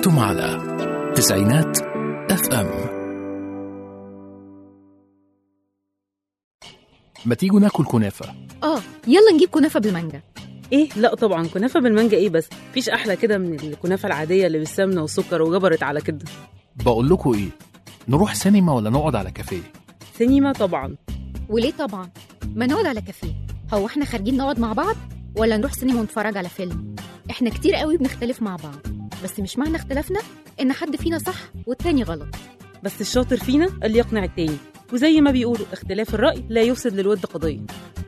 أنتم على تسعينات اف ام ما تيجوا ناكل كنافة اه يلا نجيب كنافه بالمانجا ايه لا طبعا كنافه بالمانجا ايه بس مفيش احلى كده من الكنافه العاديه اللي بالسمنه والسكر وجبرت على كده بقول لكم إيه نروح سينما ولا نقعد على كافيه سينما طبعا وليه طبعا ما نقعد على كافيه هو احنا خارجين نقعد مع بعض ولا نروح سينما ونتفرج على فيلم احنا كتير قوي بنختلف مع بعض بس مش معنى اختلافنا ان حد فينا صح والتاني غلط بس الشاطر فينا اللي يقنع التاني وزي ما بيقولوا اختلاف الرأي لا يفسد للود قضية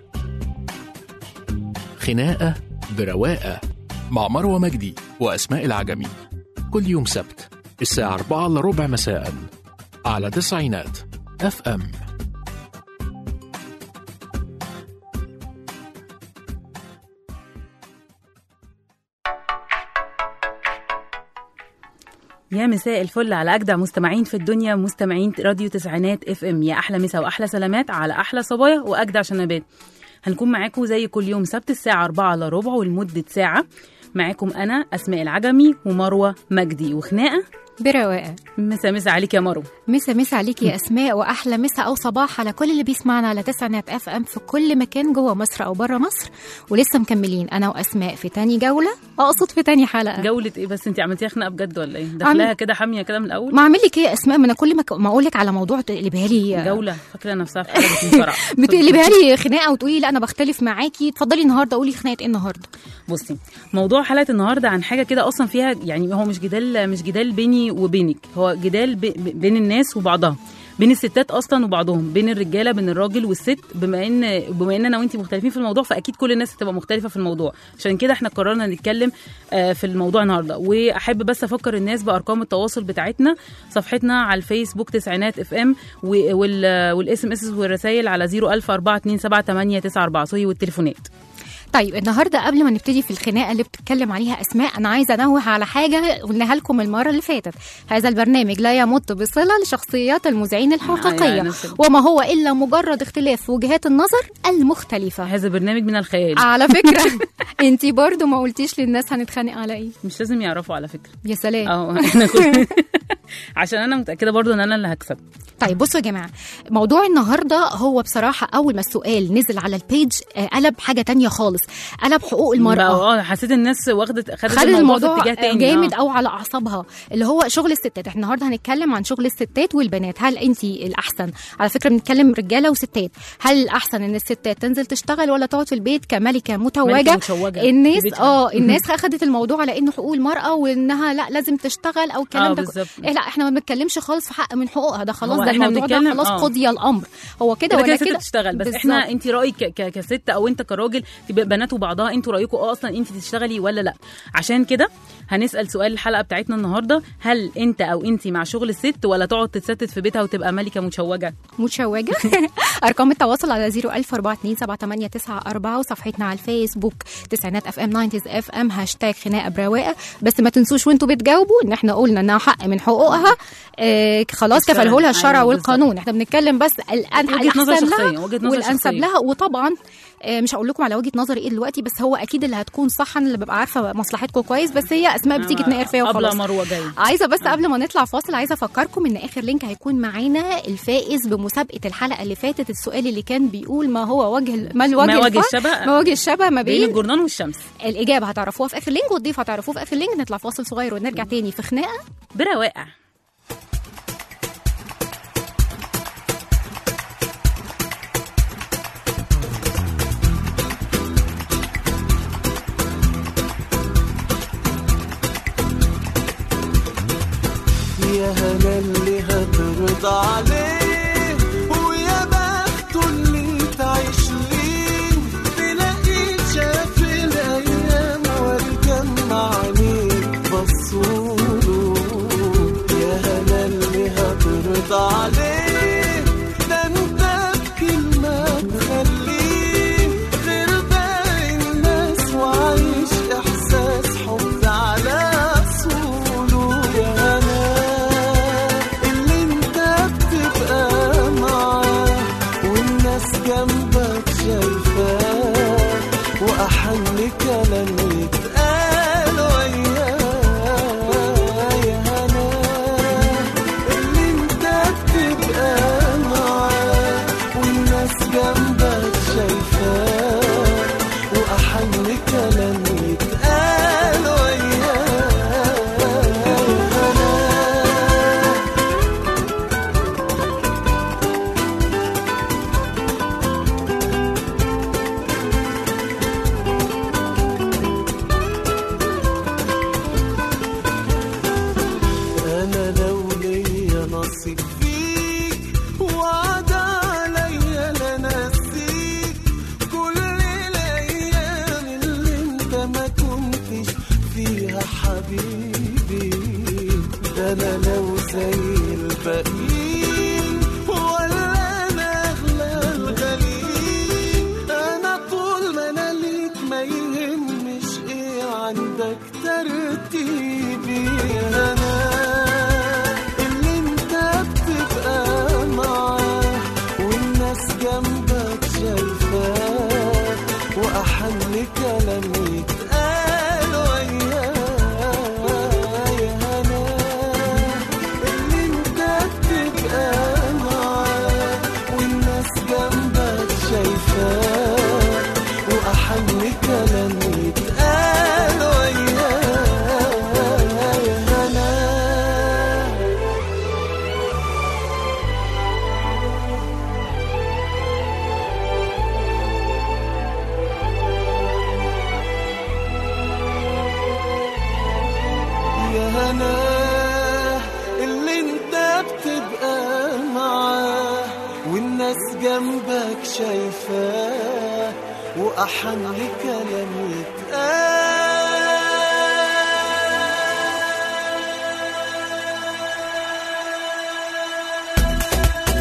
خناقة برواقة مع مروة مجدي وأسماء العجمي كل يوم سبت الساعة 4 إلا ربع مساء على تسعينات اف ام يا مساء الفل على اجدع مستمعين في الدنيا مستمعين راديو تسعينات اف ام يا احلى مسا واحلى سلامات على احلى صبايا واجدع شنبات هنكون معاكم زي كل يوم سبت الساعه 4 الا ربع ولمده ساعه معاكم انا اسماء العجمي ومروه مجدي وخناقه برواقه مسا مسا عليك يا مروه مسا مسا عليكي يا اسماء واحلى مسا او صباح على كل اللي بيسمعنا على تسعينات اف ام في كل مكان جوه مصر او بره مصر ولسه مكملين انا واسماء في تاني جوله اقصد في تاني حلقه جوله ايه بس انت عملتيها خناقه بجد ولا ايه داخلاها كده حاميه كده من الاول ما اعمل لك ايه يا اسماء ما انا كل ما ك- ما اقول لك على موضوع تقلبها لي جوله فاكره نفسها في حاجه بتنفرع بتقلبها لي خناقه وتقولي لا انا بختلف معاكي اتفضلي النهارده قولي خناقه ايه النهارده بصي موضوع حلقه النهارده عن حاجه كده اصلا فيها يعني هو مش جدال مش جدال بيني وبينك هو جدال بي- بين الناس وبعضها بين الستات اصلا وبعضهم بين الرجاله بين الراجل والست بما ان بما ان انا وانت مختلفين في الموضوع فاكيد كل الناس هتبقى مختلفه في الموضوع عشان كده احنا قررنا نتكلم آه، في الموضوع النهارده واحب بس افكر الناس بارقام التواصل بتاعتنا صفحتنا على الفيسبوك تسعينات اف ام والاس ام اس والرسائل على 010427894 سوري والتليفونات طيب النهارده قبل ما نبتدي في الخناقه اللي بتتكلم عليها اسماء انا عايزه انوه على حاجه قلناها لكم المره اللي فاتت هذا البرنامج لا يمت بصله لشخصيات المذيعين الحقيقيه أيوة، نفس ال- وما هو الا مجرد اختلاف وجهات النظر المختلفه هذا برنامج من الخيال على فكره انتي برضو ما قلتيش للناس هنتخانق على ايه مش لازم يعرفوا على فكره يا سلام اه احنا كل- عشان انا متاكده برضو ان انا اللي هكسب طيب بصوا يا جماعه موضوع النهارده هو بصراحه اول ما السؤال نزل على البيج آه، قلب حاجه تانية خالص قلب حقوق المراه بقى- اه حسيت الناس واخدت خدت خد الموضوع, الموضوع في اتجاه تاني جامد آه. او على اعصابها اللي هو شغل الستات احنا النهارده هنتكلم عن شغل الستات والبنات هل انت الاحسن على فكره بنتكلم رجاله وستات هل الاحسن ان الستات تنزل تشتغل ولا تقعد في البيت كملكه متوجه ملكة متوجة الناس في بيتها. اه الناس اخذت الموضوع على انه حقوق المراه وانها لا لازم تشتغل او الكلام اه ده بالظبط إيه لا احنا ما بنتكلمش خالص في حق من حقوقها ده خلاص هو ده إحنا الموضوع ده بنتكلم- خلاص آه. قضي الامر هو كده كده ولا كده كده ست تشتغل بس بالظبط. احنا انت رايك ك- ك- كست او انت كراجل تبقى بنات وبعضها انتوا رايكم اه اصلا انت تشتغلي ولا لا عشان كده هنسال سؤال الحلقه بتاعتنا النهارده هل انت او انت مع شغل الست ولا تقعد تتستت في بيتها وتبقى ملكه متشوجه متشوجة ارقام التواصل على 010427894 وصفحتنا على الفيسبوك تسعينات اف ام 90 اف ام هاشتاج خناقه برواقه بس ما تنسوش وانتوا بتجاوبوا ان احنا قلنا انها حق من حقوقها آه خلاص تشتغل. كفله لها الشرع أيوة والقانون احنا بنتكلم بس الان وجهة نظر الأحسن شخصية، لها وجهة نظر والانسب شخصية. لها وطبعا آه، مش هقول لكم على وجهه نظري ايه دلوقتي بس هو اكيد اللي هتكون صح انا اللي ببقى عارفه مصلحتكم كويس بس هي اسماء بتيجي تنقر فيا قبل وخلاص مروه جاي عايزه بس قبل ما نطلع فاصل عايزه افكركم ان اخر لينك هيكون معانا الفائز بمسابقه الحلقه اللي فاتت السؤال اللي كان بيقول ما هو وجه ما الوجه ما وجه الفرق- الشبه ما وجه الشبه ما بين بين الجرنان والشمس الاجابه هتعرفوها في اخر لينك والضيف هتعرفوه في اخر لينك نطلع فاصل صغير ونرجع تاني في خناقه برواقع يا هلا اللي هترضى عليه ويا بخته اللي تعيش ليه تلاقيه شاف الايام والجنة عليك بصوله يا هلا اللي هترضى عليه ده انت بكلمة تخليه غير باقي الناس وعايش احساس حب على اصوله يا هلا اللي انت بتبقى امسك فيك وعد عليا لا نسيك كل الايام اللي انت ما كنتش فيها حبيبي ده انا لو زي الباقيين ولا انا اغلى الغاليين انا طول ما انا ليك ما يهمش ايه عندك ترتيبي انا اللي انت بتبقى معاه والناس جنبك شايفاه واحن كلام يتقال وياه يا هنا اللي انت بتبقى معاه والناس جنبك شايفاه واحن كلام يتقال وياه يا هنا يا هنا اللي انت بتبقى معاه والناس جنبك شايفاه واحن كلام يتقال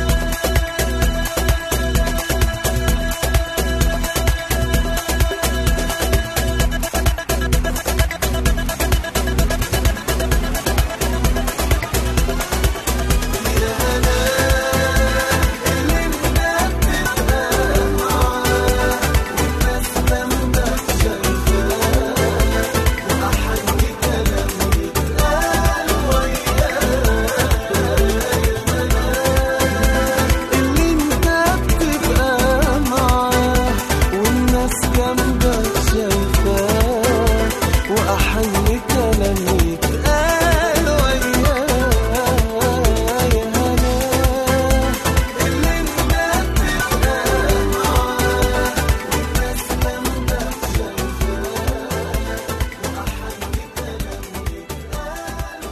اللي انت بتبقى معاه والناس جنبك شايفاه واحن كلام يتقال وياه يا هنا اللي انت بتبقى معاه والناس جنبك شايفاه واحن كلام يتقال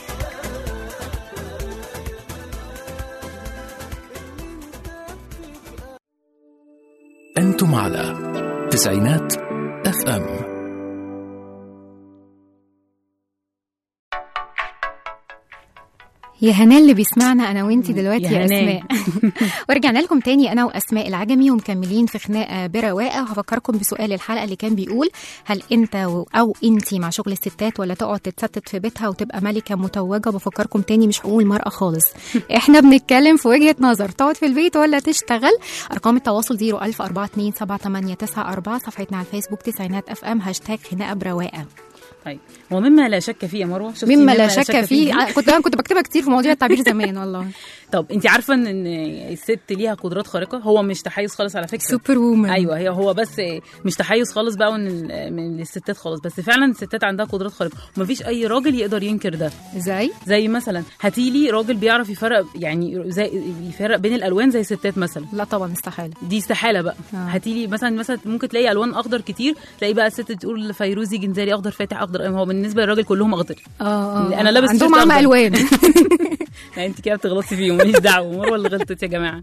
أنتم على تسعينات اف ام يا هنا اللي بيسمعنا انا وانتي دلوقتي يا يا, هنا. اسماء ورجعنا لكم تاني انا واسماء العجمي ومكملين في خناقه برواقه وهفكركم بسؤال الحلقه اللي كان بيقول هل انت و- او انتي مع شغل الستات ولا تقعد تتستت في بيتها وتبقى ملكه متوجه بفكركم تاني مش حقوق المراه خالص احنا بنتكلم في وجهه نظر تقعد في البيت ولا تشتغل ارقام التواصل 010427894 صفحتنا على الفيسبوك تسعينات اف ام هاشتاج خناقه برواقه طيب ومما لا شك فيه يا مروه شفتي مما لا شك فيه دي؟ كنت انا كنت بكتبها كتير في مواضيع التعبير زمان والله طب انت عارفه ان إن الست ليها قدرات خارقه هو مش تحيز خالص على فكره سوبر وومن ايوه هي هو بس مش تحيز خالص بقى من ال- من الستات خالص بس فعلا الستات عندها قدرات خارقه ومفيش اي راجل يقدر ينكر ده ازاي زي مثلا هاتيلي راجل بيعرف يفرق يعني زي يفرق بين الالوان زي الستات مثلا لا طبعا استحاله دي استحاله بقى آه. هاتيلي مثلا مثلا ممكن تلاقي الوان اخضر كتير تلاقي بقى الست تقول فيروزي جنزاري اخضر فاتح اخضر هو بالنسبه للراجل كلهم اخضر اه انا لابس عندهم تيشيرت عمى أخضر. الوان يعني انت كده بتغلطي فيهم ماليش دعوه مروه اللي غلطت يا جماعه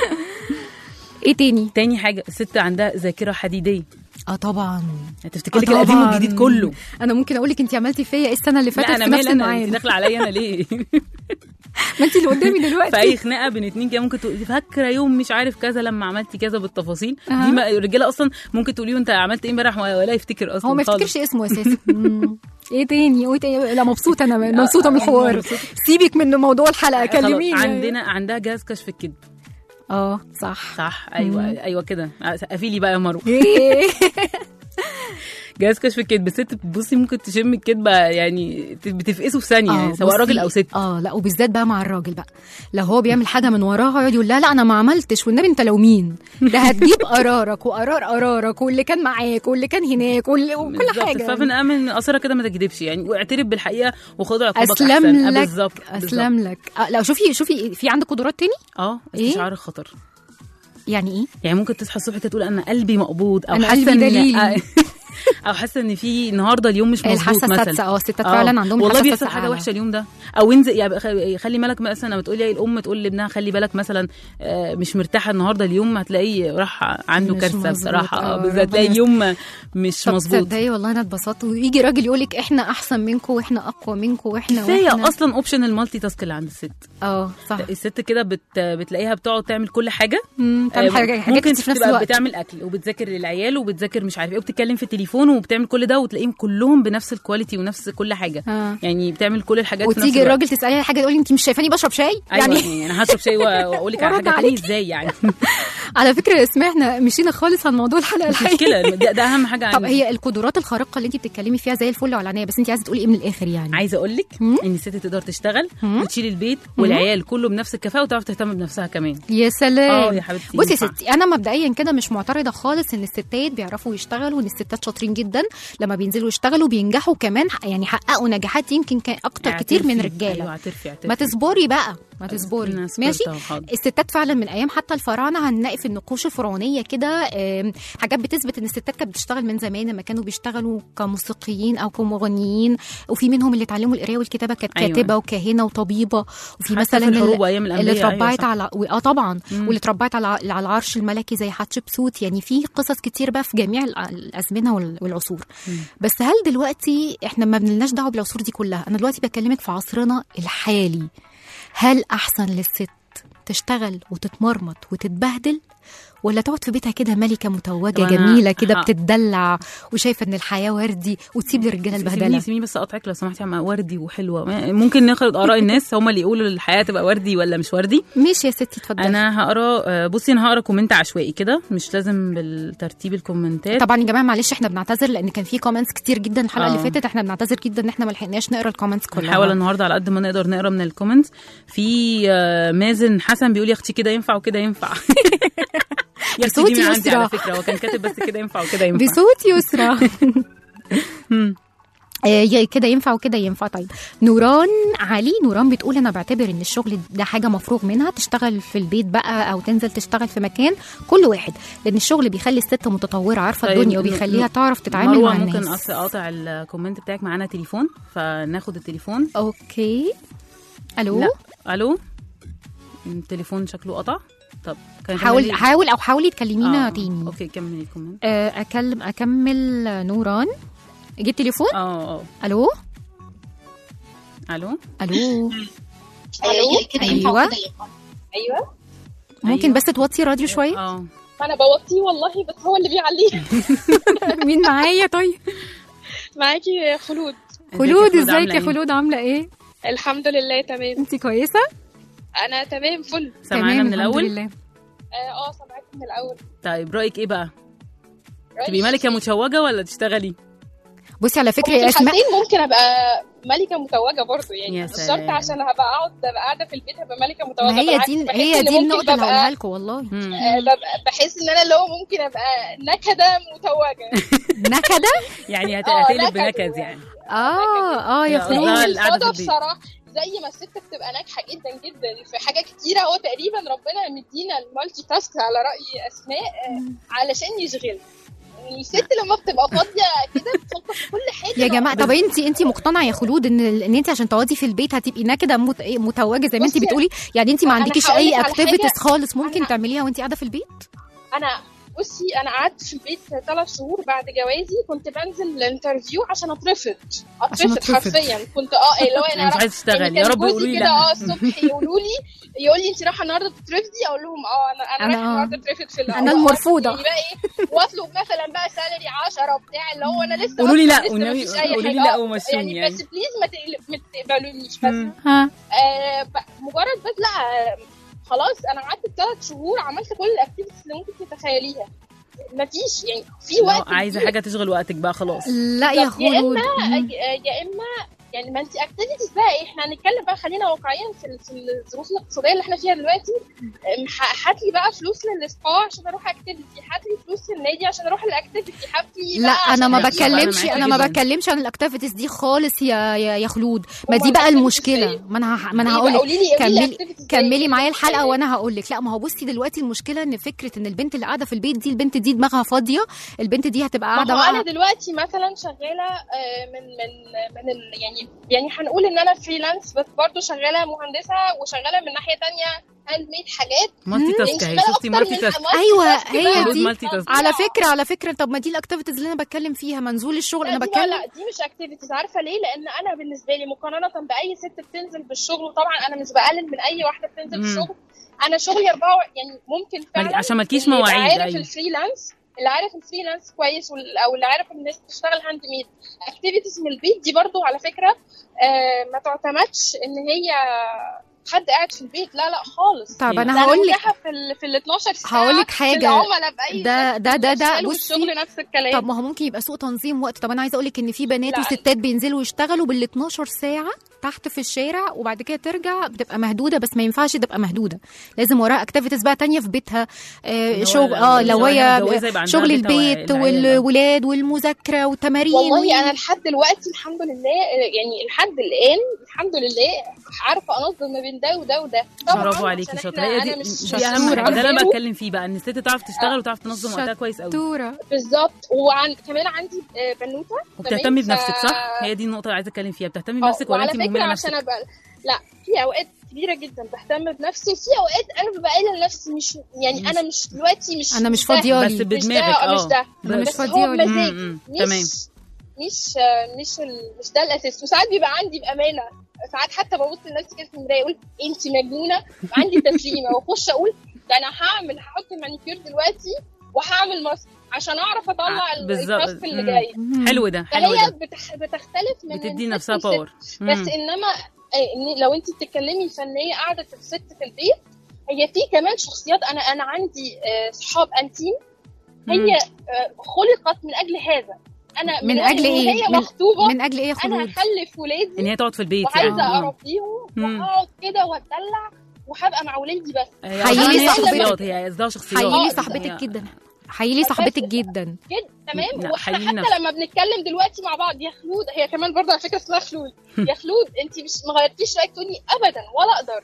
ايه تاني تاني حاجه الست عندها ذاكره حديديه اه طبعا هتفتكر لك آه القديم طبعاً. والجديد كله انا ممكن اقول لك انت عملتي فيا ايه السنه اللي فاتت لا انا في نفس مالي انا انت الميعاد داخله عليا انا ليه ما انت اللي قدامي دلوقتي في اي خناقه بين اتنين كده ممكن تقولي فاكره يوم مش عارف كذا لما عملتي كذا بالتفاصيل أها. دي ما الرجاله اصلا ممكن تقولي انت عملت ايه امبارح ولا يفتكر اصلا هو ما خالص. يفتكرش اسمه اساسا مم. ايه تاني ايه تاني لا مبسوطه انا مبسوطه من آه، الحوار مبسوطة. سيبك من موضوع الحلقه خلاص، كلميني عندنا عندها جهاز كشف الكذب اه صح صح ايوه ايوه كده سقفي لي بقى يا مروه ايه جهاز كشف الكذب الست بصي ممكن تشم الكذبه يعني بتفقسه في ثانيه يعني سواء بصي، راجل او ست اه لا وبالذات بقى مع الراجل بقى لو هو بيعمل حاجه من وراها يقعد يقول لا لا انا ما عملتش والنبي انت لو مين ده هتجيب قرارك وقرار قرارك واللي كان معاك واللي كان هناك واللي وكل بالظبط. حاجه فمن امن قصرها كده ما تكذبش يعني واعترف بالحقيقه وخد عقوبك اسلم احسن آه، لك بالظبط اسلم لك آه لا شوفي شوفي في عندك قدرات تاني اه إيه؟ استشعار الخطر يعني ايه يعني ممكن تصحى الصبح كده تقول انا قلبي مقبوض او أنا حاسه قلبي إن- دليلي. آه، او حاسه ان في النهارده اليوم مش مظبوط الحاسه مثلا السادسه اه الستات آه. فعلا عندهم والله الحاسة بيحصل السادسة حاجه أعلى. وحشه اليوم ده او انزل يعني خ- خلي بالك مثلا لما تقولي الام تقول لابنها خلي بالك مثلا آه، مش مرتاحه النهارده اليوم هتلاقيه راح عنده مش كارثه مظبوط. بصراحه آه، آه، بس ربنا هتلاقي اليوم مش طب مظبوط تصدقي والله انا اتبسطت ويجي راجل يقول لك احنا احسن منكم واحنا اقوى منكم واحنا كفايه واحنا اصلا اوبشن المالتي تاسك اللي عند الست اه صح الست كده بت... بتلاقيها بتقعد تعمل كل حاجه مم، تعمل آه، حاجة- حاجات ممكن كتير في نفس تبقى الوقت بتعمل اكل وبتذاكر للعيال وبتذاكر مش عارف ايه وبتتكلم في التليفون وبتعمل كل ده وتلاقيهم كلهم بنفس الكواليتي ونفس كل حاجه آه. يعني بتعمل كل الحاجات في نفس وتيجي الوقت. الراجل تسالي على حاجه تقول لي انت مش شايفاني بشرب شاي ايوه يعني يعني انا هشرب شاي واقول لك على وأرد حاجه تانية عليك. ازاي يعني على فكره يا اسماء احنا مشينا خالص عن موضوع الحلقه مش الحقيقيه مشكله ده, ده اهم حاجه طب عندي. هي القدرات الخارقه اللي انت بتتكلمي فيها زي الفل وعلانيه بس انت عايزه تقولي ايه من الاخر يعني عايزه اقول لك مم. ان الست تقدر تشتغل مم. وتشيل البيت والعيال كله بنفس الكفاءه وتعرف تهتم بنفسها كمان يا سلام اه يا حبيبتي بصي يا ينفع. ستي انا مبدئيا كده مش معترضه خالص ان الستات بيعرفوا يشتغلوا وان الستات شاطرين جدا لما بينزلوا يشتغلوا بينجحوا كمان يعني حققوا نجاحات يمكن كان اكتر كتير من اعترفي. رجاله ايوه اعترفي اعترفي ما تصبري بقى ما تصبري أنا صبرت ماشي أهو، حاضر. الستات فعلا من ايام حتى الفراعنه هنلاقي في النقوش الفرعونيه كده آم، حاجات بتثبت ان الستات كانت بتشتغل من زمان لما كانوا بيشتغلوا كموسيقيين او كمغنيين وفي منهم اللي اتعلموا القرايه والكتابه كانت أيوة. كاتبه وكاهنه وطبيبه وفي حتى مثلا في الحروب اللي- ايام اللي الانبياء اتربيت أيوة على اه طبعا مم. واللي اتربيت على على العرش الملكي زي حتشبسوت يعني في قصص كتير بقى في جميع الأ- الازمنه وال- والعصور بس هل دلوقتي احنا ما بنلناش دعوه بالعصور دي كلها انا دلوقتي بكلمك في عصرنا الحالي هل احسن للست تشتغل وتتمرمط وتتبهدل ولا تقعد في بيتها كده ملكه متوجه وأنا جميله كده ه- بتدلع وشايفه ان الحياه وردي وتسيب للرجاله سيبيني البهدله سيبيني بس اقطعك لو سمحتي يا عم وردي وحلوه ممكن ناخد اراء الناس هم اللي يقولوا الحياه تبقى وردي ولا مش وردي ماشي يا ستي اتفضلي انا هقرا آه، بصي انا هقرا كومنت عشوائي كده مش لازم بالترتيب الكومنتات طبعا يا جماعه معلش احنا بنعتذر لان كان في كومنتس كتير جدا الحلقه آه. اللي فاتت احنا بنعتذر جدا ان احنا ما لحقناش نقرا الكومنتس كلها نحاول النهارده على قد ما نقدر نقرا من الكومنتس في آه، مازن حسن بيقول يا اختي كده ينفع وكده ينفع يا اختي دي بصوتي من عندي على يسرى. فكره هو كان كاتب بس كده ينفع وكده ينفع بصوت يسرى آه، يا كده ينفع وكده ينفع طيب نوران علي نوران بتقول انا بعتبر ان الشغل ده حاجه مفروغ منها تشتغل في البيت بقى او تنزل تشتغل في مكان كل واحد لان الشغل بيخلي الست متطوره عارفه طيب، الدنيا ن- وبيخليها ن- تعرف تتعامل مروه مع ممكن الناس أص- اقطع الكومنت بتاعك معانا تليفون فناخد التليفون اوكي الو لا الو التليفون شكله قطع طب كان حاول كملي- حاول او حاولي تكلمينا آه، تاني اوكي كملي الكومنت آه، اكلم اكمل نوران جيب تليفون اه اه الو الو الو الو ايوه ايوه ممكن أيوة. بس توطي راديو شويه اه انا بوطيه والله بس هو اللي بيعليه مين معايا طيب معاكي خلود خلود ازيك ازيك يا عاملة إيه؟ خلود عامله ايه الحمد لله تمام انت كويسه انا تمام فل سامعانا تمام من الحمد الاول لله. اه اه سامعاك من الاول طيب رايك ايه بقى رأيي تبقي ملكه متشوجه ولا تشتغلي بصي على فكره في يا اسماء الحالتين ممكن ابقى ملكه متوجه برضه يعني يا مش سلام. شرط عشان هبقى اقعد ابقى قاعده في البيت هبقى ملكه متوجه ما هي بالعكس دي بحس هي إن دي ممكن النقطه اللي ببقى- هقولها لكم والله مم. آه، ببقى بحس ان انا اللي هو ممكن ابقى نكده متوجه نكده يعني هت- آه، هتقلب نكد بنكد يعني. يعني اه اه يا لا، خلود لا. القعدة في الصدف البيت. بصراحه زي ما الست بتبقى ناجحه جدا جدا في حاجات كتيره هو تقريبا ربنا مدينا المالتي تاسك على راي اسماء آه، علشان يشغل يعني الست لما بتبقى فاضيه كده بتفكر في كل حاجه يا جماعه طب انت انت مقتنعه يا خلود ان ان انت عشان تقعدي في البيت هتبقي نكده مت- إيه، متوجه زي ما انت بصي، بتقولي يعني انت ما أنا عندكيش هقولك اي على اكتيفيتيز حاجة. خالص ممكن أنا- تعمليها وانت قاعده في البيت انا بصي انا قعدت في البيت ثلاث شهور بعد جوازي كنت بنزل الانترفيو عشان اترفض عشان اترفض أترفض. حرفيا كنت اه اللي هو يعني انا مش عايزه تشتغلي يا رب يقولوا لي كده لا اه الصبح يقولوا لي يقول لي انت رايحه النهارده تترفضي اقول لهم اه انا انا أنا رايحه آه. النهارده اترفض في أنا الأول. المرفوضة. يعني بقى ايه واطلب مثلا بقى سالري 10 بتاع اللي هو انا لسه قولوا لي أصلاً لا، لسه والنبي مفيش أي قولوا لي حاجة. لا آه، ومشوني يعني يعني. بس بليز ما تقل- ما تقبلونيش بس مم. ها آه ب- مجرد بس لا آه، خلاص انا قعدت ثلاث شهور عملت كل الاكتيفيتيز اللي ممكن تتخيليها مفيش يعني في لا، وقت عايزه كبير. حاجه تشغل وقتك بقى خلاص لا يا طب يا خلود اما مم. أج- آه، يا اما يعني ما انت اكتيفيتيز بقى ايه احنا هنتكلم بقى خلينا واقعيين في ال- في الظروف الاقتصاديه اللي احنا فيها دلوقتي أم، ح- هات لي بقى فلوس للسبا عشان اروح اكتيفيتي هات لي فلوس للنادي عشان اروح الاكتيفيتي هات لي لا بقى انا ما عشان أجيب- بكلمش أنا انا ما معاكي بكلمش عن الاكتيفيتيز دي خالص يا يا, يا خلود ما هما دي بقى الactivities المشكله إيه؟ ما انا ه- ما انا إيه هقول بقى؟ لك قولي لي- قولي لي كملي activities كملي زي معايا إيه؟ الحلقه وانا هقول لك لا ما هو بصي دلوقتي المشكله ان فكره ان البنت اللي قاعده في البيت دي البنت دي دماغها فاضيه البنت دي هتبقى ما قاعده هو انا بقى دلوقتي مثلا شغاله آه، من من من ال يعني يعني هنقول ان انا فريلانس بس برضه شغاله مهندسه وشغاله من ناحيه تانية هاند ميد حاجات مالتي تاسك يعني اهي شغالة شفتي أكتر مالتي من تاسك multi أيوة، task هي بقى. خلود دي. مالتي تاسك على فكره على فكره طب ما دي الاكتيفيتيز اللي انا بتكلم فيها منزول الشغل لا انا دي بقى بتكلم لا دي مش اكتيفيتيز عارفه ليه لان انا بالنسبه لي مقارنه باي ست بتنزل بالشغل وطبعا انا مش بقلل من اي واحده بتنزل مم. بالشغل انا شغلي 4 يعني ممكن فعلا عشان مالكيش اللي يبقى مواعيد، عارف أيوة. الفريلانس اللي عارف الفريلانس كويس وال- او اللي عارف الناس بتشتغل هاند ميد اكتيفيتيز من البيت دي برضو على فكره آه ما تعتمدش ان هي حد قاعد في البيت لا لا خالص طب أيوة. انا ده هقول لك متاحة في ال في ال 12 ساعه هقول لك حاجة. العملاء باي ده- شكل ده- ده- ده والأشكال بصي. والشغل نفس الكلام طب ما هو ممكن يبقى سوء تنظيم وقت طب انا عايزه اقول لك ان في بنات لا. وستات بينزلوا يشتغلوا بال 12 ساعه تحت في الشارع وبعد كده ترجع بتبقى مهدوده بس ما ينفعش تبقى مهدوده لازم وراها اكتيفيتيز بقى تانية في بيتها آه اللي هو شغل لو- اه لو لو هي هي متجوزة يبقى عندها شغل بيتها البيت والعيال. والولاد والمذاكره والتمارين والله انا لحد دلوقتي الحمد لله يعني لحد الان الحمد لله عارفه انظم ما بين ده وده وده طبعاً برافو عليكي عشان شاطره إحنا- هي أنا دي مش دي اهم شطورة. حاجه ده اللي انا غيره. بتكلم فيه بقى ان الست تعرف تشتغل وتعرف تنظم وقتها كويس قوي شطوره بالظبط وعن كمان عندي آه، بنوته وبتهتمي تمام؟ بنفسك ف- صح هي دي النقطه اللي عايزه اتكلم فيها بتهتمي آه، بنفسك ولا وعلى انت فكره مهمله عشان نفسك ابقى لا في اوقات كبيره جدا بهتم بنفسي وفي اوقات انا ببقى قايله لنفسي مش يعني انا مش دلوقتي مش انا مش ده. فاضيالي بس مش بدماغك ده مش اه ده أنا مش بس هو فاضيالي. بمزاجي م- م. مش تمام. مش مش ال... مش ده الاساس وساعات بيبقى عندي بامانه ساعات حتى ببص لنفسي كده في المرايه اقول انت مجنونه يبقى عندي تسليمه واخش اقول ده انا هعمل هحط المانيكير دلوقتي وهعمل ماسك عشان اعرف اطلع آه، ال- بالظبط. التاسك اللي مم. جاي حلو ده حلو فهي ده بتخ... بتختلف من بتدي من نفسها ست لست. باور بس انما آه، إن لو انت بتتكلمي فنيه قاعده الست في البيت هي في كمان شخصيات انا انا عندي آه، صحاب انتيم هي آه، خلقت من اجل هذا انا من أجل إيه؟ هي من- مخطوبه من اجل ايه يا انا خلود هخلف ولادي ان هي تقعد في البيت وعايزه يعني اربيهم مم. وهقعد كده واتدلع وهبقى مع ولادي بس هي حقيقي قصدها إن هي صاحبتك. شخصيات هي قصدها شخصيات حقيقي هي- صاحبتك جدا حقيقي صاحبتك جدا جد تمام لا، واحنا حقيقي حتى نفسك. لما بنتكلم دلوقتي مع بعض يا خلود هي كمان برضه على فكره اسمها خلود يا خلود انت مش ما غيرتيش رايك تقولي ابدا ولا اقدر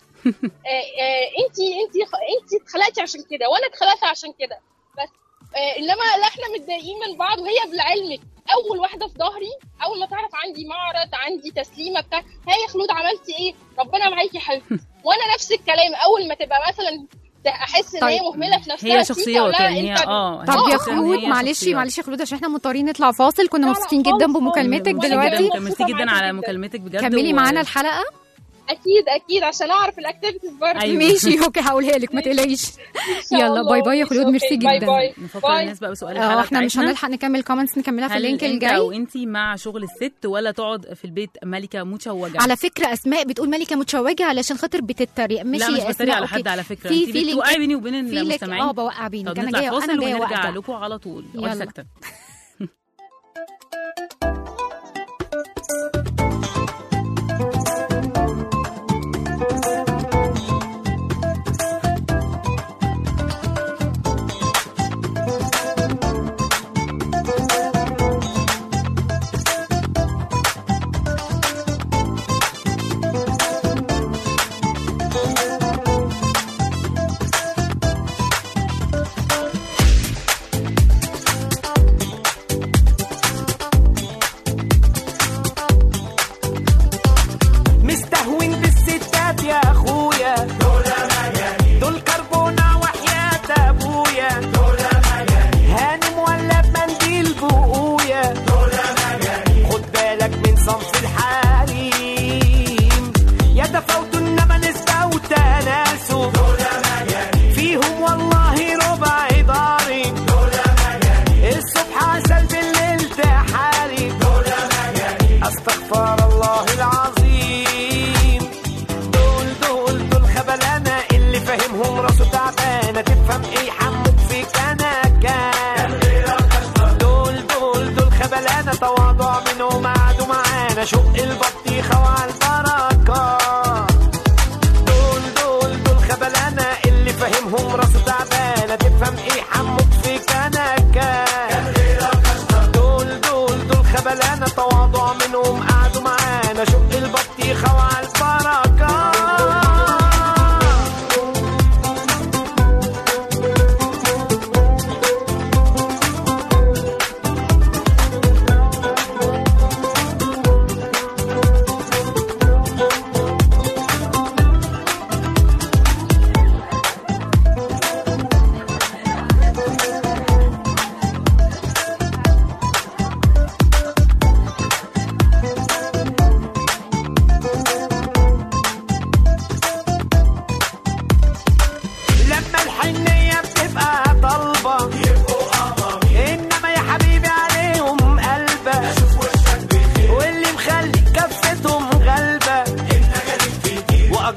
انت انت انت اتخلقتي عشان كده وانا اتخلقت عشان كده بس آه، انما لا احنا متضايقين من بعض وهي لعلمك اول واحده في ظهري اول ما تعرف عندي معرض عندي تسليمه بتاع هي يا خلود عملتي ايه ربنا معاكي يا حبيبتي وانا نفس الكلام اول ما تبقى مثلا احس ان هي طيب. مهمله في نفسها هي سيكا شخصيات ولا يعني هي انت اه طب هي يا بتحس إن خلود هي معلش شخصيات. معلش يا خلود عشان احنا مضطرين نطلع فاصل كنا لا، لا، مبسوطين خالص، جدا خالص. بمكالمتك ميرسي دلوقتي جدا ميرسي جدا على جدا. مكالمتك بجد كملي و- معانا الحلقه اكيد اكيد عشان اعرف الاكتيفيتيز برضه أيوة. ماشي اوكي هقولها لك ما تقلقيش إن شاء يلا الله. باي باي يا خلود ماشي، ميرسي أوكي. باي جدا باي نفكر باي. الناس بقى بسؤال الحلقه اه احنا مش بتاعتنا. هنلحق نكمل كومنتس نكملها في هل اللينك انت الجاي او انت مع شغل الست ولا تقعد في البيت ملكه متشوجه على فكره اسماء بتقول ملكه متشوجه علشان خاطر بتتريق ماشي لا مش يا بتريق اسماء على أوكي. حد على فكره في- انت في لينك- بتوقعي بيني وبين في لك المستمعين اه بوقع بينك طب انا نطلع جايه فاصل انا جايه ونرجع اوقع لكم على طول يلا. اقعدي ساكته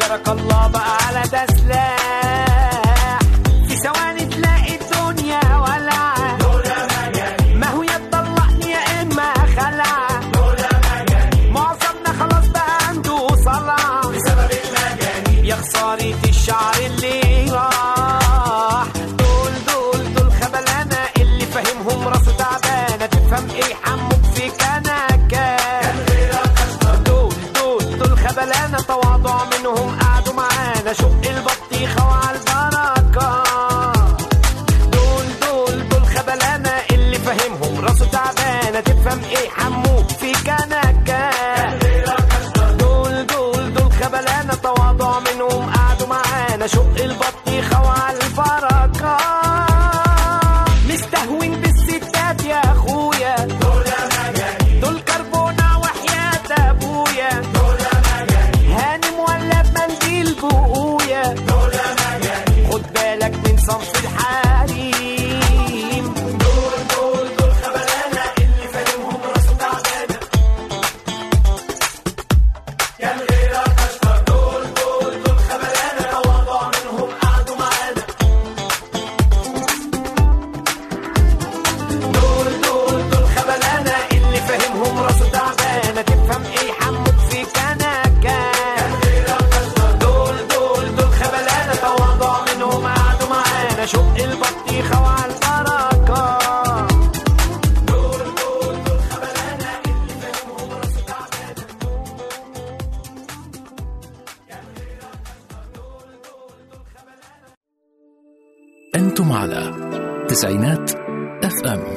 بارك الله بقى على ده سلاح في ثواني تلاقي الدنيا ولعة ما هو يا تطلقني يا اما خلع معظمنا خلاص بقى عنده صلع بسبب المجانين يا خسارة الشعر اللي راح دول دول دول خبلانة اللي فاهمهم راسه تعبانة تفهم ايه حموك في كنكة دول دول دول خبلانة تواضع منهم قعدوا معانا شق البطيخة وعلى البركة دول دول دول خبلانة اللي فاهمهم راسه تعبانة تفهم ايه حموك في كنكة دول دول دول خبلانة تواضع منهم قعدوا معانا شق البطيخة وعلى البركة مستهون بالستات يا اخويا دول كربونة وحياة ابويا هانم ولا بمنديل بقويا خد بالك من صنف الحريم دول دول دول خبلانة اللي فاهمهم راسه تعبانة كان غيرك اشطر دول دول دول خبلانة تواضع منهم قعدوا معانا دول دول دول خبلانة اللي فاهمهم راسه تعبانة تفهم ايه حموك في كنكة دول دول دول خبلانة تواضع منهم قعدوا معانا شق البطيخة وعلى البركة دول دول دول خبلانة اللي فاهمهم راسه تعبانة أنتم على تسعينات اف ام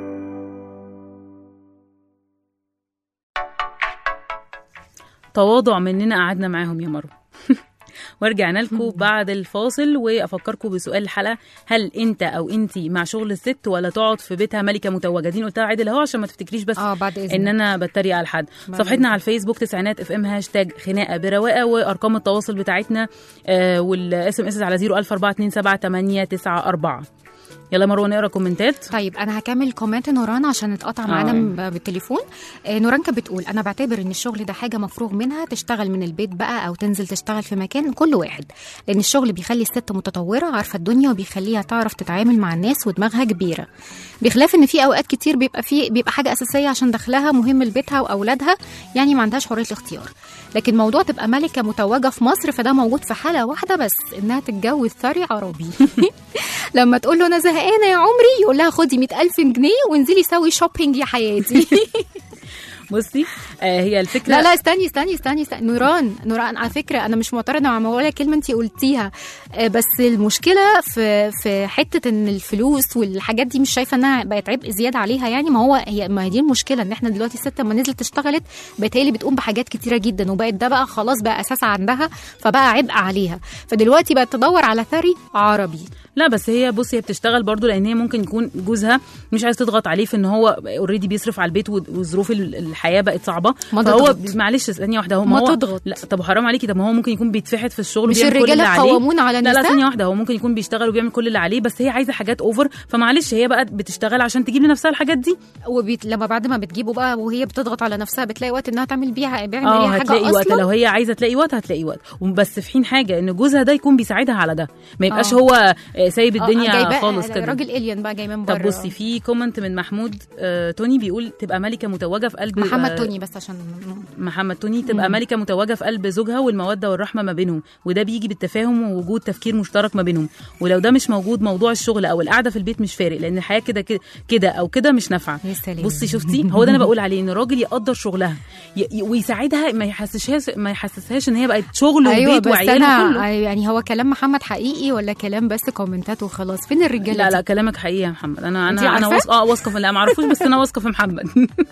تواضع مننا قعدنا معاهم يا مروه ورجعنا لكم بعد الفاصل وافكركم بسؤال الحلقه هل انت او انت مع شغل الست ولا تقعد في بيتها ملكه متوجه دي قلتها عادل اهو عشان ما تفتكريش بس اه بعد اذنك ان انا بتريق على حد بعد صفحتنا على الفيسبوك تسعينات اف ام هاشتاج خناقه برواقه وارقام التواصل بتاعتنا آه والاس ام اس على 004278994 يلا مروه نقرا كومنتات طيب انا هكمل كومنت نوران عشان اتقطع معانا آه. م- بالتليفون آه، نوران كانت بتقول انا بعتبر ان الشغل ده حاجه مفروغ منها تشتغل من البيت بقى او تنزل تشتغل في مكان كل واحد لان الشغل بيخلي الست متطوره عارفه الدنيا وبيخليها تعرف تتعامل مع الناس ودماغها كبيره بخلاف ان في اوقات كتير بيبقى في بيبقى حاجه اساسيه عشان دخلها مهم لبيتها واولادها يعني ما عندهاش حريه الاختيار لكن موضوع تبقى ملكه متوجه في مصر فده موجود في حاله واحده بس انها تتجوز ثري عربي لما تقول له انا زهقانه يا عمري يقول لها خدي 100000 جنيه وانزلي سوي شوبينج يا حياتي بصي آه هي الفكره لا لا استني استني استني, استني. نوران نوران على فكره انا مش معترضه مع ولا كلمه انت قلتيها آه، بس المشكله في في حته ان الفلوس والحاجات دي مش شايفه انها بقت عبء زياده عليها يعني ما هو هي ما هي دي المشكله ان احنا دلوقتي الست لما نزلت اشتغلت بقت هي اللي بتقوم بحاجات كتيره جدا وبقت ده بقى خلاص بقى اساس عندها فبقى عبء عليها فدلوقتي بقت تدور على ثري عربي لا بس هي بصي هي بتشتغل برضو لان هي ممكن يكون جوزها مش عايز تضغط عليه في ان هو اوريدي بيصرف على البيت و- وظروف ال- الحياه بقت صعبه ما فهو تضغط. معلش ثانيه واحده هو ما هو تضغط. لا طب حرام عليكي طب ما هو ممكن يكون بيتفحت في الشغل مش وبيعمل كل اللي الرجاله عليه قوامون على لا لا النساء ثانيه واحده هو ممكن يكون بيشتغل وبيعمل كل اللي عليه بس هي عايزه حاجات اوفر فمعلش هي بقى بتشتغل عشان تجيب لنفسها الحاجات دي وبيت... لما بعد ما بتجيبه بقى وهي بتضغط على نفسها بتلاقي وقت انها تعمل بيها بيعمل اه بيها حاجه هتلاقي وقت اصلا لو هي عايزه تلاقي وقت هتلاقي وقت بس في حين حاجه ان جوزها ده يكون بيساعدها على ده ما يبقاش آه. هو آه، سايب آه، الدنيا جايباه- خالص كده راجل الين بقى جاي من بره طب بصي في كومنت من محمود آه توني بيقول تبقى ملكه متوجه في قلب محمد آه، توني بس عشان محمد توني تبقى ملكه متوجه في قلب زوجها والموده والرحمه ما بينهم وده بيجي بالتفاهم ووجود تفكير مشترك ما بينهم ولو ده مش موجود موضوع الشغل او القعده في البيت مش فارق لان الحياه كده كده- كده او كده مش نافعه يا سلام. بصي شفتي هو ده انا بقول عليه ان الراجل يقدر شغلها ي- ي- ويساعدها ما يحسسهاش ما يحسسهاش ان هي بقت شغل ايوه وبيت بس وعيال انا وكله يعني هو كلام محمد حقيقي ولا كلام بس كومنتات وخلاص فين الرجاله لا دي؟ لا كلامك حقيقي يا محمد انا أنتي انا انا عارفة؟ واثقه اه واثقه في لا ما اعرفوش بس انا واثقه في محمد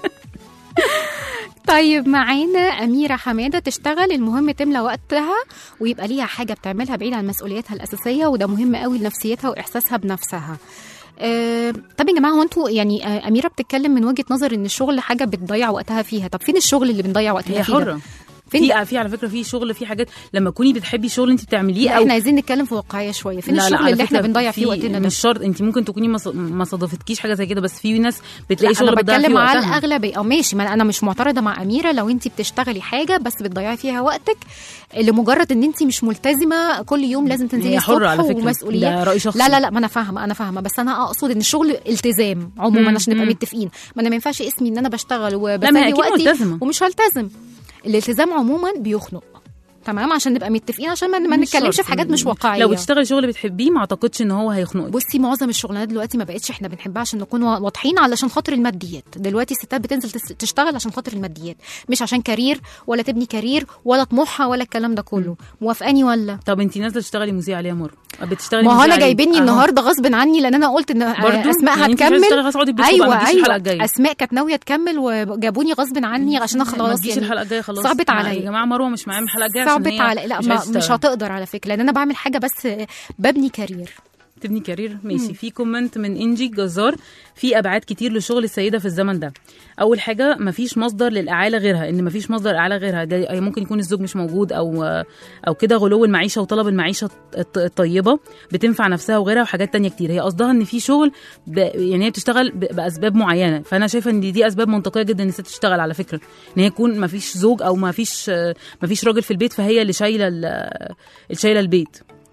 طيب معانا أميرة حمادة تشتغل المهم تملى وقتها ويبقى ليها حاجة بتعملها بعيد عن مسؤولياتها الأساسية وده مهم قوي لنفسيتها وإحساسها بنفسها أه طب يا جماعه هو انتوا يعني آه، اميره بتتكلم من وجهه نظر ان الشغل حاجه بتضيع وقتها فيها طب فين الشغل اللي بنضيع وقتنا هي فيه ده؟ حره فين في في على فكره في شغل في حاجات لما تكوني بتحبي الشغل انت بتعمليه لا او احنا عايزين نتكلم في واقعيه شويه فين لا لا الشغل على اللي احنا فكرة بنضيع فيه في- وقتنا ده مش شرط انت ممكن تكوني ما ص- ما صادفتكيش حاجه زي كده بس في ناس بتلاقي لا انا شغل بتضيع فيه بتكلم على وقتها الاغلبيه او ماشي ما انا مش معترضه مع اميره لو انت بتشتغلي حاجه بس بتضيعي فيها وقتك لمجرد ان انت مش ملتزمه كل يوم لازم تنزلي هي حرة الصبح على فكرة ومسؤوليات ده رأي شخصي لا لا لا ما انا فاهمه انا فاهمه بس انا اقصد ان الشغل التزام عموما مم، عشان نبقى مم. متفقين ما انا ما ينفعش اسمي ان انا بشتغل لا ما هي وبسلي اكيد وقتي ملتزمه ومش هلتزم الالتزام عموما بيخنق تمام عشان نبقى متفقين عشان ما, ما مش نتكلمش شرط. في حاجات مش واقعيه لو بتشتغلي شغل بتحبيه ما اعتقدش ان هو هيخنقك بصي معظم الشغلانات دلوقتي ما بقتش احنا بنحبها عشان نكون وا- واضحين علشان خاطر الماديات دلوقتي الستات بتنزل تس- تشتغل عشان خاطر الماديات مش عشان كارير ولا تبني كارير ولا طموحها ولا الكلام ده كله موافقاني ولا طب انت نازله تشتغلي مذيعه ليه يا مروه بتشتغلي ما هو مذيعة انا ليه؟ جايبيني أهو. النهارده غصب عني لان انا قلت ان برضو؟ اسماء يعني انت مش عايزة هتكمل تشتغلي خلاص اقعدي في بيتكم بقى، ما ايوه تجيش الحلقه ايوه الجايه اسماء كانت ناويه تكمل وجابوني غصب عني عشان ما اخلص تجيش يعني الحلقه الجايه خلاص صعبت ما- عليا. يا جماعه مروه مش معايا من الحلقه الجايه عشان صعبت هي على لا مش ما عايزة مش تشتغل. هتقدر على فكره لان انا بعمل حاجه بس ببني كارير تبني كارير ماشي في كومنت من انجي جزار في ابعاد كتير لشغل السيده في الزمن ده اول حاجه مفيش مصدر للاعاله غيرها ان مفيش مصدر اعاله غيرها ده ممكن يكون الزوج مش موجود او او كده غلو المعيشه وطلب المعيشه الط- الطيبه بتنفع نفسها وغيرها وحاجات تانية كتير هي قصدها ان في شغل ب... يعني هي بتشتغل ب... باسباب معينه فانا شايفه ان دي اسباب منطقيه جدا ان الست تشتغل على فكره ان هي يكون مفيش زوج او مفيش مفيش راجل في البيت فهي اللي شايله ال- اللي شايله البيت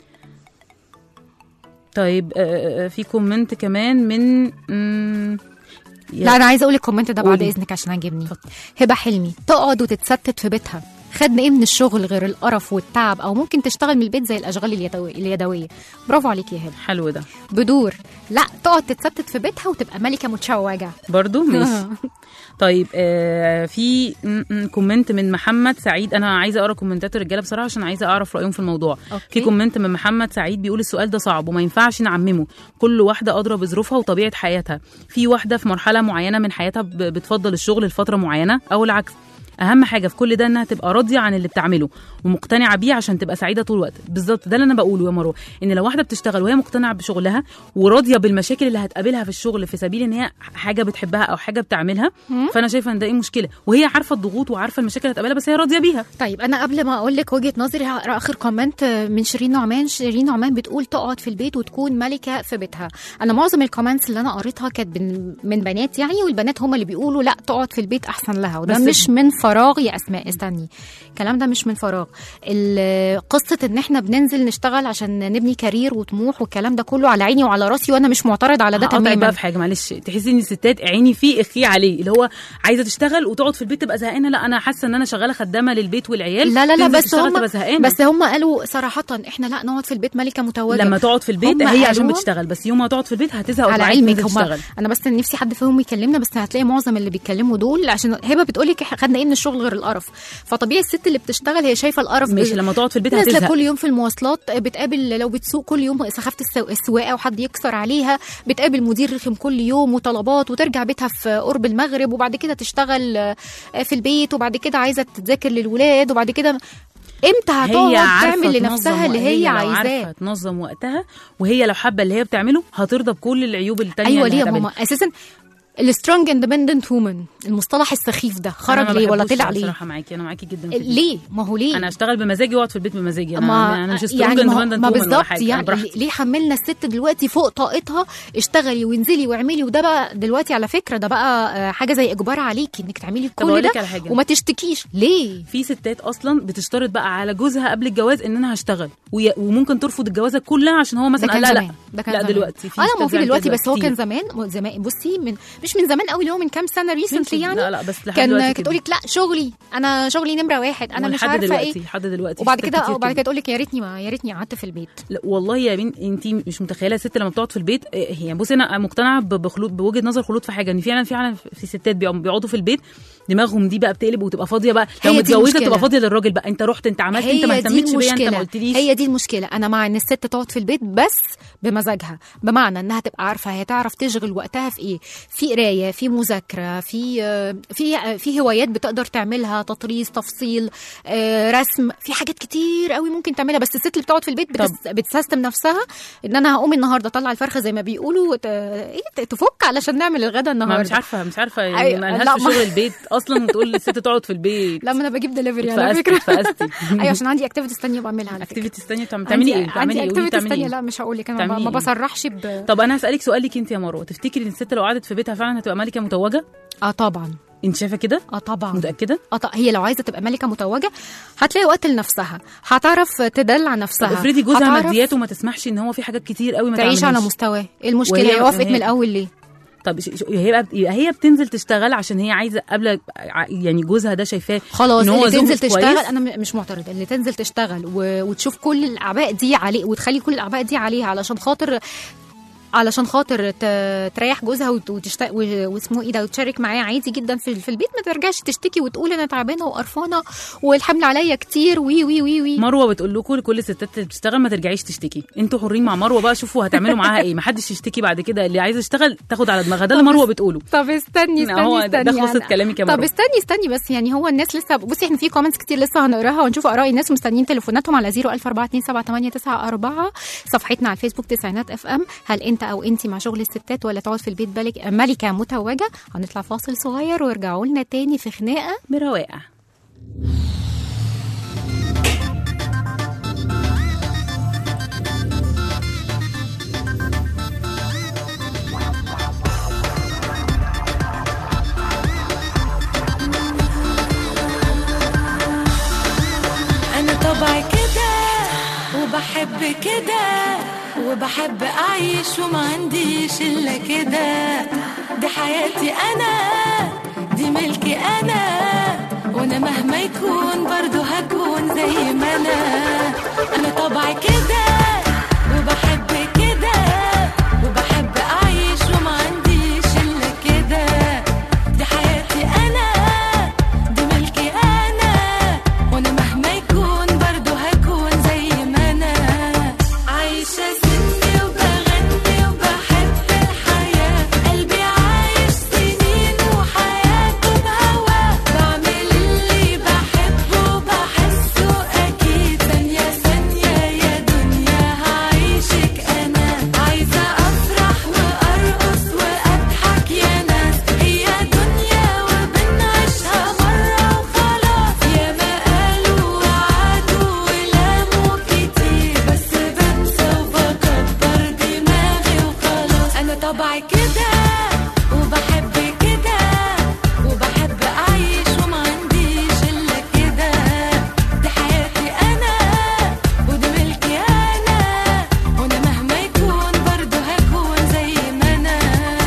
طيب آه، آه، في كومنت كمان من مم، يا- لا انا عايزه اقول الكومنت ده بعد قولي. اذنك عشان عاجبني اتفضل. هبه حلمي تقعد وتتستت في بيتها خدنا ايه من الشغل غير القرف والتعب او ممكن تشتغل من البيت زي الاشغال اليدوي- اليدويه برافو عليك يا هبه حلو ده بدور لا تقعد تتستت في بيتها وتبقى ملكه متشوجه برضو ماشي طيب آه في م- م- كومنت من محمد سعيد انا عايزه اقرا كومنتات الرجاله بصراحه عشان عايزه اعرف رايهم في الموضوع أوكي. في كومنت من محمد سعيد بيقول السؤال ده صعب وما ينفعش نعممه كل واحده ادرى بظروفها وطبيعه حياتها في واحده في مرحله معينه من حياتها ب- بتفضل الشغل لفتره معينه او العكس اهم حاجه في كل ده انها تبقى راضيه عن اللي بتعمله ومقتنعه بيه عشان تبقى سعيده طول الوقت بالظبط ده اللي انا بقوله يا مروه ان لو واحده بتشتغل وهي مقتنعه بشغلها وراضيه بالمشاكل اللي هتقابلها في الشغل في سبيل ان هي حاجه بتحبها او حاجه بتعملها فانا شايفه ان ده ايه مشكله وهي عارفه الضغوط وعارفه المشاكل اللي هتقابلها بس هي راضيه بيها طيب انا قبل ما اقول لك وجهه نظري هقرا اخر كومنت من شيرين نعمان شيرين نعمان بتقول تقعد في البيت وتكون ملكه في بيتها انا معظم الكومنتس اللي انا قريتها كانت من, من بنات يعني والبنات هم اللي بيقولوا لا تقعد في البيت احسن لها وده بس- مش من فراغ يا اسماء استني الكلام ده مش من فراغ ال- قصه ان احنا بننزل نشتغل عشان نبني كارير وطموح والكلام ده كله على عيني وعلى راسي وانا مش معترض على ده هقطعك تماما بقى في حاجه معلش تحسي ان الستات عيني فيه اخي عليه اللي هو عايزه تشتغل وتقعد في البيت تبقى زهقانه لا انا حاسه ان انا شغاله خدامه للبيت والعيال لا لا لا تنزل بس تشتغل هم تبقى زهقانه بس هم قالوا صراحه احنا لا نقعد في البيت ملكه متوجه لما تقعد في البيت هم هي عشان قالوا- بتشتغل بس يوم ما تقعد في البيت هتزهق على وعايزة علمك تنزل هم تشتغل انا بس نفسي حد فيهم يكلمنا بس هتلاقي معظم اللي بيتكلموا دول عشان هبه بتقول لك خدنا ايه من الشغل غير القرف فطبيعي الست اللي بتشتغل هي شايفه القرف ماشي لما تقعد في البيت نازله هتزهق كل يوم في المواصلات بتقابل لو بتسوق كل يوم سخافه السو- السواقه وحد يكسر عليها بتقابل مدير رخم كل يوم وطلبات وترجع بيتها في قرب المغرب وبعد كده تشتغل آه، في البيت وبعد كده عايزه تذاكر للولاد وبعد كده امتى هي هتقعد عارفة تعمل تنظم لنفسها اللي وق- هي لو عايزاه عارفه تنظم وقتها وهي لو حابه اللي هي بتعمله هترضى بكل العيوب التانية ايوه اللي ليه يا هتقابلها. ماما اساسا السترونج اندبندنت وومن المصطلح السخيف ده أنا خرج ما ليه ولا بحبوش طلع ليه بصراحه معاكي انا معاكي جدا في دي. ليه ما هو ليه انا اشتغل بمزاجي واقعد في البيت بمزاجي انا ما انا مش يعني سترونج ما, هو- اندبندنت ما ولا بالظبط حاجه أنا يعني براحتي. ليه حملنا الست دلوقتي فوق طاقتها اشتغلي وانزلي واعملي وده بقى دلوقتي على فكره ده بقى آه، حاجه زي اجبار عليكي انك تعملي طب كل أقول ده لك على حاجة. وما تشتكيش ليه في ستات اصلا بتشترط بقى على جوزها قبل الجواز ان انا هشتغل وي- وممكن ترفض الجوازه كلها عشان هو ده مثلا كان قال لا زمان لا ده كان لا زمان. دلوقتي في اه لا ستات ما هو في بتعمل دلوقتي كده بس هو كتير. كان زمان زمان بصي من مش من زمان قوي اللي هو من كام سنه ريسنتلي يعني لا لا بس لحد كان دلوقتي كانت كده. تقول لك لا شغلي انا شغلي نمره واحد انا مش ولحد عارفه دلوقتي ايه لحد دلوقتي وبعد ستات كده كتير وبعد كده تقول لك يا ريتني ما يا ريتني قعدت في البيت لا والله يا بنت انت مش متخيله الست لما بتقعد في البيت إيه هي بصي انا مقتنعه ب- بخلود بوجهه نظر خلود في حاجه ان فعلا فعلا في ستات بيقعدوا بيقعدوا في البيت دماغهم دي بقى بتقلب وتبقى فاضيه بقى لو هي دي متجوزه المشكلة. تبقى فاضيه للراجل بقى انت رحت انت عملت انت ما هي دي اهتمتش بيا انت ما المشكلة قلتليش هي دي المشكلة أنا مع إن الست تقعد في البيت بس بمزاجها بمعنى إنها تبقى عارفة هي تعرف تشغل وقتها في إيه في قرايه في مذاكره في آه، في آه، في هوايات بتقدر تعملها تطريز تفصيل آه، رسم في حاجات كتير قوي ممكن تعملها بس الست اللي بتقعد في البيت بتس بتسيستم نفسها ان انا هقوم النهارده اطلع الفرخه زي ما بيقولوا وت... ايه ت- تفك علشان نعمل الغدا ما النهارده مش عارفه مش عارفه أي- يعني ما لا، لهاش في ما- شغل البيت اصلا وتقول للست تقعد في البيت لا ما انا بجيب دليفري على اتفقستي فكره اتفقستي ايوه عشان عندي اكتيفيتيز ثانيه بعملها على فكره اكتيفيتيز ثانيه بتعملي ايه؟ بتعملي عندي ايه؟ قولي اكتيفيتيز بتعملي ثانيه ايه؟ لا مش هقول لك انا ما- بتعملي ما إيه؟ بصرحش ب... طب انا هسالك سؤال ليك انت يا مروه تفتكري ان الست لو قعدت في بيتها فعلا هتبقى ملكه متوجه؟ اه طبعا انت شايفه كده؟ اه طبعا متاكده؟ اه طبعا هي لو عايزه تبقى ملكه متوجه هتلاقي وقت لنفسها هتعرف تدلع طب نفسها افرضي جوزها هتعرف مادياته ما تسمحش ان هو في حاجات كتير قوي ما تعيش على تعملهاش. مستواه ايه المشكله وهي- هي وافقت وهي- من الاول ليه طب ش- ش- هي بقى يبقى هي بتنزل تشتغل عشان هي عايزه قبل ع- يعني جوزها ده شايفاه خلاص إن هو اللي زوج تنزل مش تشتغل كويس. انا م- مش معترضه اللي تنزل تشتغل و... وتشوف كل الاعباء دي عليه وتخلي كل الاعباء دي عليها علشان خاطر علشان خاطر ت... تريح جوزها وت... وتشت... و... واسمه ايه ده وتشارك معاه عادي جدا في, في البيت ما ترجعش تشتكي وتقول انا تعبانه وقرفانه والحمل عليا كتير وي وي وي وي مروه بتقول لكم لكل الستات اللي بتشتغل ما ترجعيش تشتكي انتوا حرين مع مروه بقى شوفوا هتعملوا معاها ايه ما حدش يشتكي بعد كده اللي عايزه تشتغل تاخد على دماغها ده اللي مروه بتقوله طب استني لا، استني هو ده- ده استني خلصت أنا- كلامك يا طب مروة. استني استني بس يعني هو الناس لسه بصي احنا في كومنتس كتير لسه هنقراها ونشوف اراء الناس ومستنيين تليفوناتهم على 004278994 صفحتنا على الفيسبوك تسعينات اف ام هل انت او انت مع شغل الستات ولا تقعد في البيت بالك ملكه متوجه هنطلع فاصل صغير وارجعوا لنا تاني في خناقه برواقه أنا طبعي كده وبحب كده وبحب أعيش وما عنديش إلا كده دي حياتي أنا دي ملكي أنا وأنا مهما يكون برضو هكون زي ما أنا أنا طبعي كده وبحب كده وبحب أعيش وما عنديش إلا كده دي حياتي أنا دي ملكي أنا وأنا مهما يكون برضو هكون زي ما أنا عايشة سني وبغني وبحب الحياة قلبي عايش سنين وحياته بهواه بعمل اللي بحبه وبحسه أكيد ثانية ثانية يا دنيا هعيشك أنا عايزة أفرح وأرقص وأضحك يا ناس هي دنيا وبنعيشها مرة وخلاص يا ما قالوا وعدوا ولاموا كتير بس بنسى وبكبر دماغي وخلاص أنا طبعي كده وبحب كده وبحب أعيش وما عنديش إلا كده دي حياتي أنا ودي ملكي أنا وأنا مهما يكون برضه هكون زي ما أنا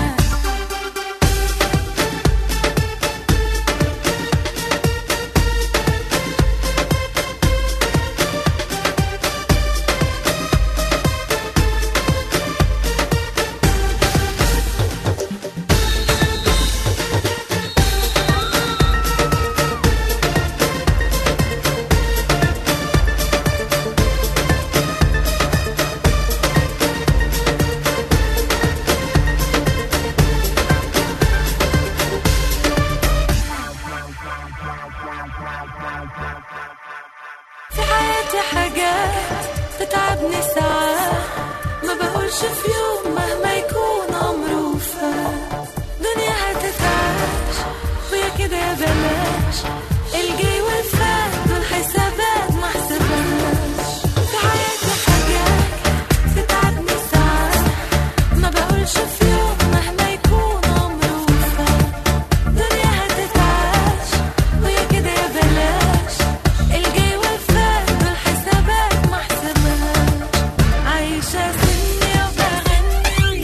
في حياتي حاجات تتعبني ساعات ما بقولش في يوم مهما يكون عمره فات دنيا هتتعاش ويا كده يا بلاش الجاي والفات دول حسابات ما حسبناش في حياتي حاجات تتعبني ساعات ما بقولش في يوم مهما يكون عمره فات دنيا هتتعاش ويا كده يا بلاش الجاي والفات دول حسابات ما حسبناش عايشة سني وبغني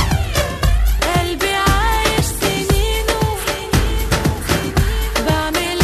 قلبي عايش سنين بعمل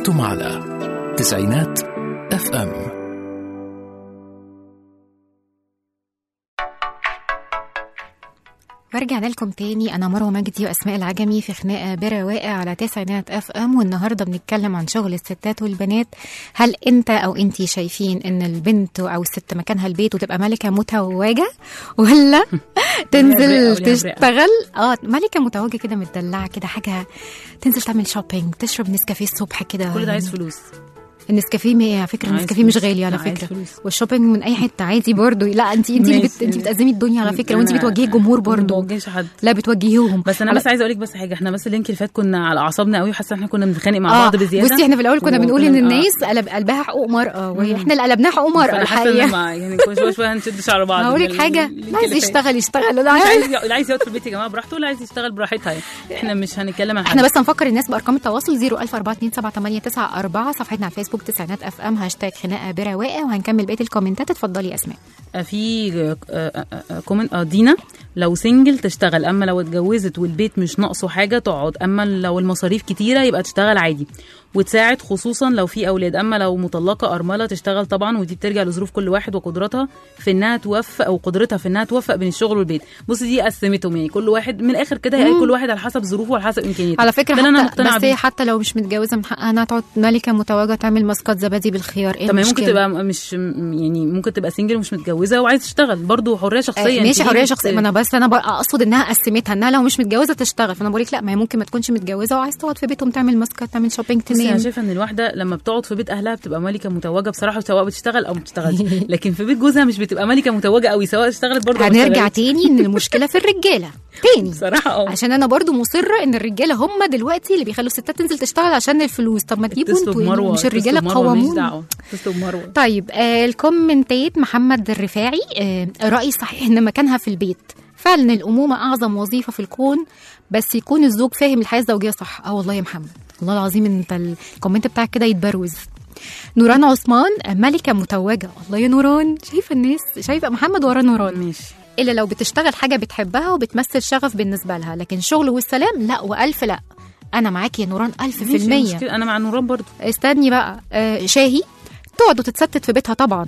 أنتم على تسعينات اف ام ورجعنا لكم تاني انا مروه مجدي واسماء العجمي في خناقه برواقه على تسعينات اف ام والنهارده بنتكلم عن شغل الستات والبنات هل انت او انتي شايفين ان البنت او الست مكانها البيت وتبقى ملكه متوجه ولا تنزل ليها برقة. تشتغل اه ملكه متوجه كده متدلعه كده حاجه تنزل تعمل شوبينج تشرب نسكافيه الصبح كده كل ده عايز فلوس النسكافيه م- على فكره عايز النسكافيه مش فلوس. غالي على لا، عايز فكره فلوس. والشوبينج من اي حته عادي برضو لا انت انت اللي بت... ماشي. انت بتأزمي الدنيا على فكره وانت أنا- بتوجهي الجمهور ما برضو بوجهش حد لا بتوجهيهم بس انا على- بس عايزه اقول لك بس حاجه احنا بس اللينك اللي فات كنا على اعصابنا قوي حاسه ان احنا كنا بنتخانق مع بعض بزياده بصي احنا في الاول كنا بنقول ان وكنا- آه. الناس قلب قلبها حقوق مرأة واحنا اللي قلبناها حقوق مرأة فانا حاسه ان الحقيقة مع- يعني كل شويه شويه هنشد شعر بعض هقول من لك ال- حاجة اللينك اللي عايز اللي فات. يشتغل يشتغل اللي اللي عايز عايز اللي عايز يقعد في البيت يا جماعه براحته واللي عايز يشتغل براحتها يعني احنا مش هنتكلم عن احنا حد بس هنفكر الناس بارقام التواصل 014278994 صفحتنا على الفيسبوك تسعينات اف ام هاشتاج خناقه برواقه وهنكمل بقيه الكومنتات اتفضلي يا اسماء آه، في آه، آه، آه، كومنت اه دينا لو سنجل تشتغل اما لو اتجوزت والبيت مش ناقصه حاجه تقعد اما لو المصاريف كتيره يبقى تشتغل عادي وتساعد خصوصا لو في اولاد اما لو مطلقه ارمله تشتغل طبعا ودي بترجع لظروف كل واحد وقدرتها في انها توفق او قدرتها في انها توفق بين الشغل والبيت بصي دي قسمتهم يعني كل واحد من الاخر كده يعني كل واحد على حسب ظروفه وعلى حسب امكانياته على فكره ده اللي انا حتى مقتنعه بس بيه هي حتى لو مش متجوزه من حقها انها تقعد ملكه متوجه تعمل ماسكات زبادي بالخيار ايه طب ما هي ممكن المشكلة؟ تبقى مش م- يعني ممكن تبقى سنجل ومش متجوزه وعايزه تشتغل برضه حريه شخصيه آه، انت ماشي ليه حريه بت- شخصيه ما انا بس انا بقى اقصد انها قسمتها انها لو مش متجوزه تشتغل فانا بقول لك لا ما هي ممكن ما تكونش متجوزه وعايز تقعد في بيتهم تعمل ماسكات تعمل شوبينج بصي انا تنام شايفه ان الواحده لما بتقعد في بيت اهلها بتبقى ملكه متوجه بصراحه سواء بتشتغل او ما بتشتغلش لكن في بيت جوزها مش بتبقى ملكه متوجه قوي سواء اشتغلت برضه أو ما هنرجع اشتغلتش. تاني ان المشكله في الرجاله تاني بصراحه اه عشان انا برضو مصره ان الرجاله هم دلوقتي اللي بيخلوا الستات تنزل تشتغل عشان الفلوس طب ما تجيبوا اتصلوا انتوا بمروه يعني مش الرجاله اتصلوا بمروة، ماليش قوامون دعوه اتصلوا بمروه طيب آه الكومنتات محمد الرفاعي آه رأي صحيح ان مكانها في البيت فعلا الأمومة أعظم وظيفة في الكون بس يكون الزوج فاهم الحياة الزوجية صح اه والله يا محمد والله العظيم انت الكومنت بتاعك كده يتبروز نوران عثمان آه، ملكة متوجة والله يا نوران شايفة الناس شايفة محمد ورا نوران ماشي إلا لو بتشتغل حاجة بتحبها وبتمثل شغف بالنسبة لها لكن شغل والسلام لا وألف لا أنا معاكي يا نوران ألف في ماشي، المية مشكلة. انا مع نوران برضه استني بقى آه شاهي تقعد وتتستت في بيتها طبعا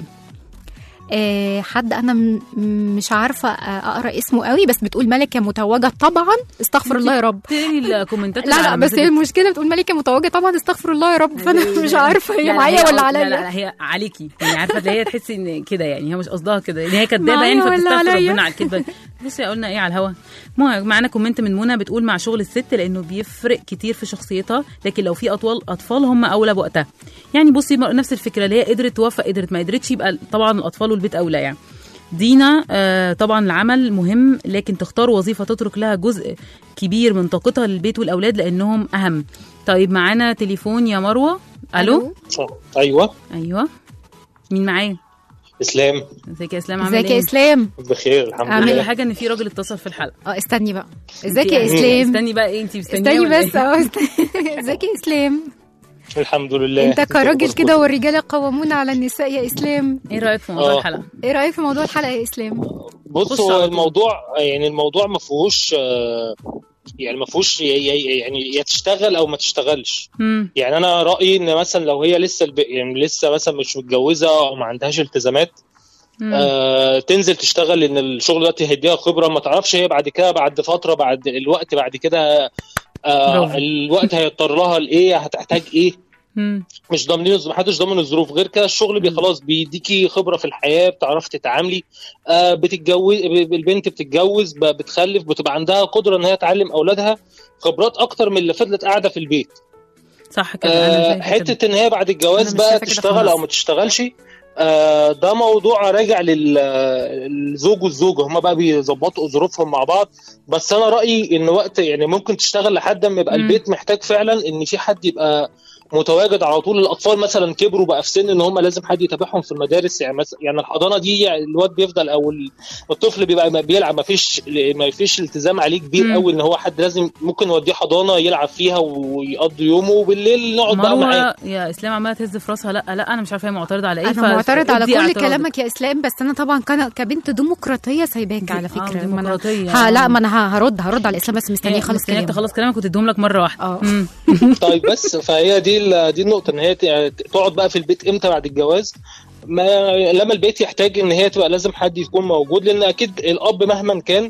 آه حد انا م- مش عارفه آه، اقرا اسمه قوي بس بتقول ملكه متوجه طبعا استغفر الله يا رب تاني الكومنتات لا اللي لا على بس هي مزاجك. المشكله بتقول ملكه متوجه طبعا استغفر الله يا رب فانا مش عارفه لا، هي لا، معايا هي ولا قصد- لا لا عليا هي عليكي يعني عارفه اللي هي تحسي ان كده يعني هي مش قصدها كده يعني هي كدابه معايا يعني ولا فبتستغفر عليا؟ ربنا على الكدبه بصي قلنا ايه على الهوا ما معانا كومنت من منى بتقول مع شغل الست لانه بيفرق كتير في شخصيتها لكن لو في اطفال اطفال هم اولى بوقتها يعني بصي نفس الفكره اللي هي قدرت توفق قدرت ما قدرتش يبقى طبعا الاطفال والبيت اولى يعني دينا آه طبعا العمل مهم لكن تختار وظيفه تترك لها جزء كبير من طاقتها للبيت والاولاد لانهم اهم طيب معانا تليفون يا مروه الو ايوه ايوه مين معايا اسلام ازيك يا اسلام عامل ازيك ايه يا اسلام بخير الحمد عامل احلى لله حاجه ان في راجل اتصل في الحلقه اه استني بقى ازيك انت يا يعني اسلام استني بقى ايه انت مستنيه استني ولا بس إيه؟ اه است- ازيك يا اسلام الحمد لله انت كراجل كده والرجاله قوامون على النساء يا اسلام ايه رايك في موضوع آه. الحلقه ايه رايك في موضوع الحلقه يا اسلام بص بص هو على طول. الموضوع يعني الموضوع ما فيهوش آه، يعني ما فيهوش ي- ي- يعني يا تشتغل او ما تشتغلش امم يعني انا رايي ان مثلا لو هي لسه الب... يعني لسه مثلا مش متجوزه او ما عندهاش التزامات آه تنزل تشتغل لان الشغل دلوقتي هيديها خبره ما تعرفش هي بعد كده بعد فتره بعد الوقت بعد كده آه برافو. الوقت هيضطر لها لايه هتحتاج ايه امم مش ضامنين محدش ضامن الظروف غير كده الشغل بي خلاص بيديكي خبره في الحياه بتعرفي تتعاملي آه بتتجوز ب- البنت بتتجوز ب- بتخلف بتبقى عندها قدره ان هي تعلم اولادها خبرات اكتر من اللي فضلت قاعده في البيت صح كده انا آه شايفة كده. حته ان هي بعد الجواز أنا مش بقى شايفة كده تشتغل خالص. او ما تشتغلش آه ده موضوع راجع للزوج والزوجه هما بقى بيظبطوا ظروفهم مع بعض بس انا رايي ان وقت يعني ممكن تشتغل لحد ما يبقى مم. البيت محتاج فعلا ان في حد يبقى متواجد على طول الاطفال مثلا كبروا بقى في سن ان هم لازم حد يتابعهم في المدارس يعني مثلا يعني الحضانه دي يعني الواد بيفضل او ال- الطفل بيبقى ما بيلعب ما فيش ما فيش التزام عليه كبير مم. قوي ان هو حد لازم ممكن نوديه حضانه يلعب فيها ويقضي يومه وبالليل نقعد بقى معاه مروه يا اسلام عماله تهز في راسها لا لا انا مش عارفه هي معترضه على ايه انا معترض على فادي كل اعتراضك. كلامك يا اسلام بس انا طبعا كان كبنت ديمقراطيه سايباك على آه، فكره ما أنا- ديمقراطية. ها لا ما انا ه- هرد هرد على الاسلام بس مستنيه هي خالص مستنياك كلامك تخلص كلامك وتديهم لك مره واحده اه. مم. طيب بس فهي دي دي ال- دي النقطه ان هي ت- تقعد بقى في البيت امتى بعد الجواز ما لما البيت يحتاج ان هي تبقى لازم حد يكون موجود لان اكيد الاب مهما كان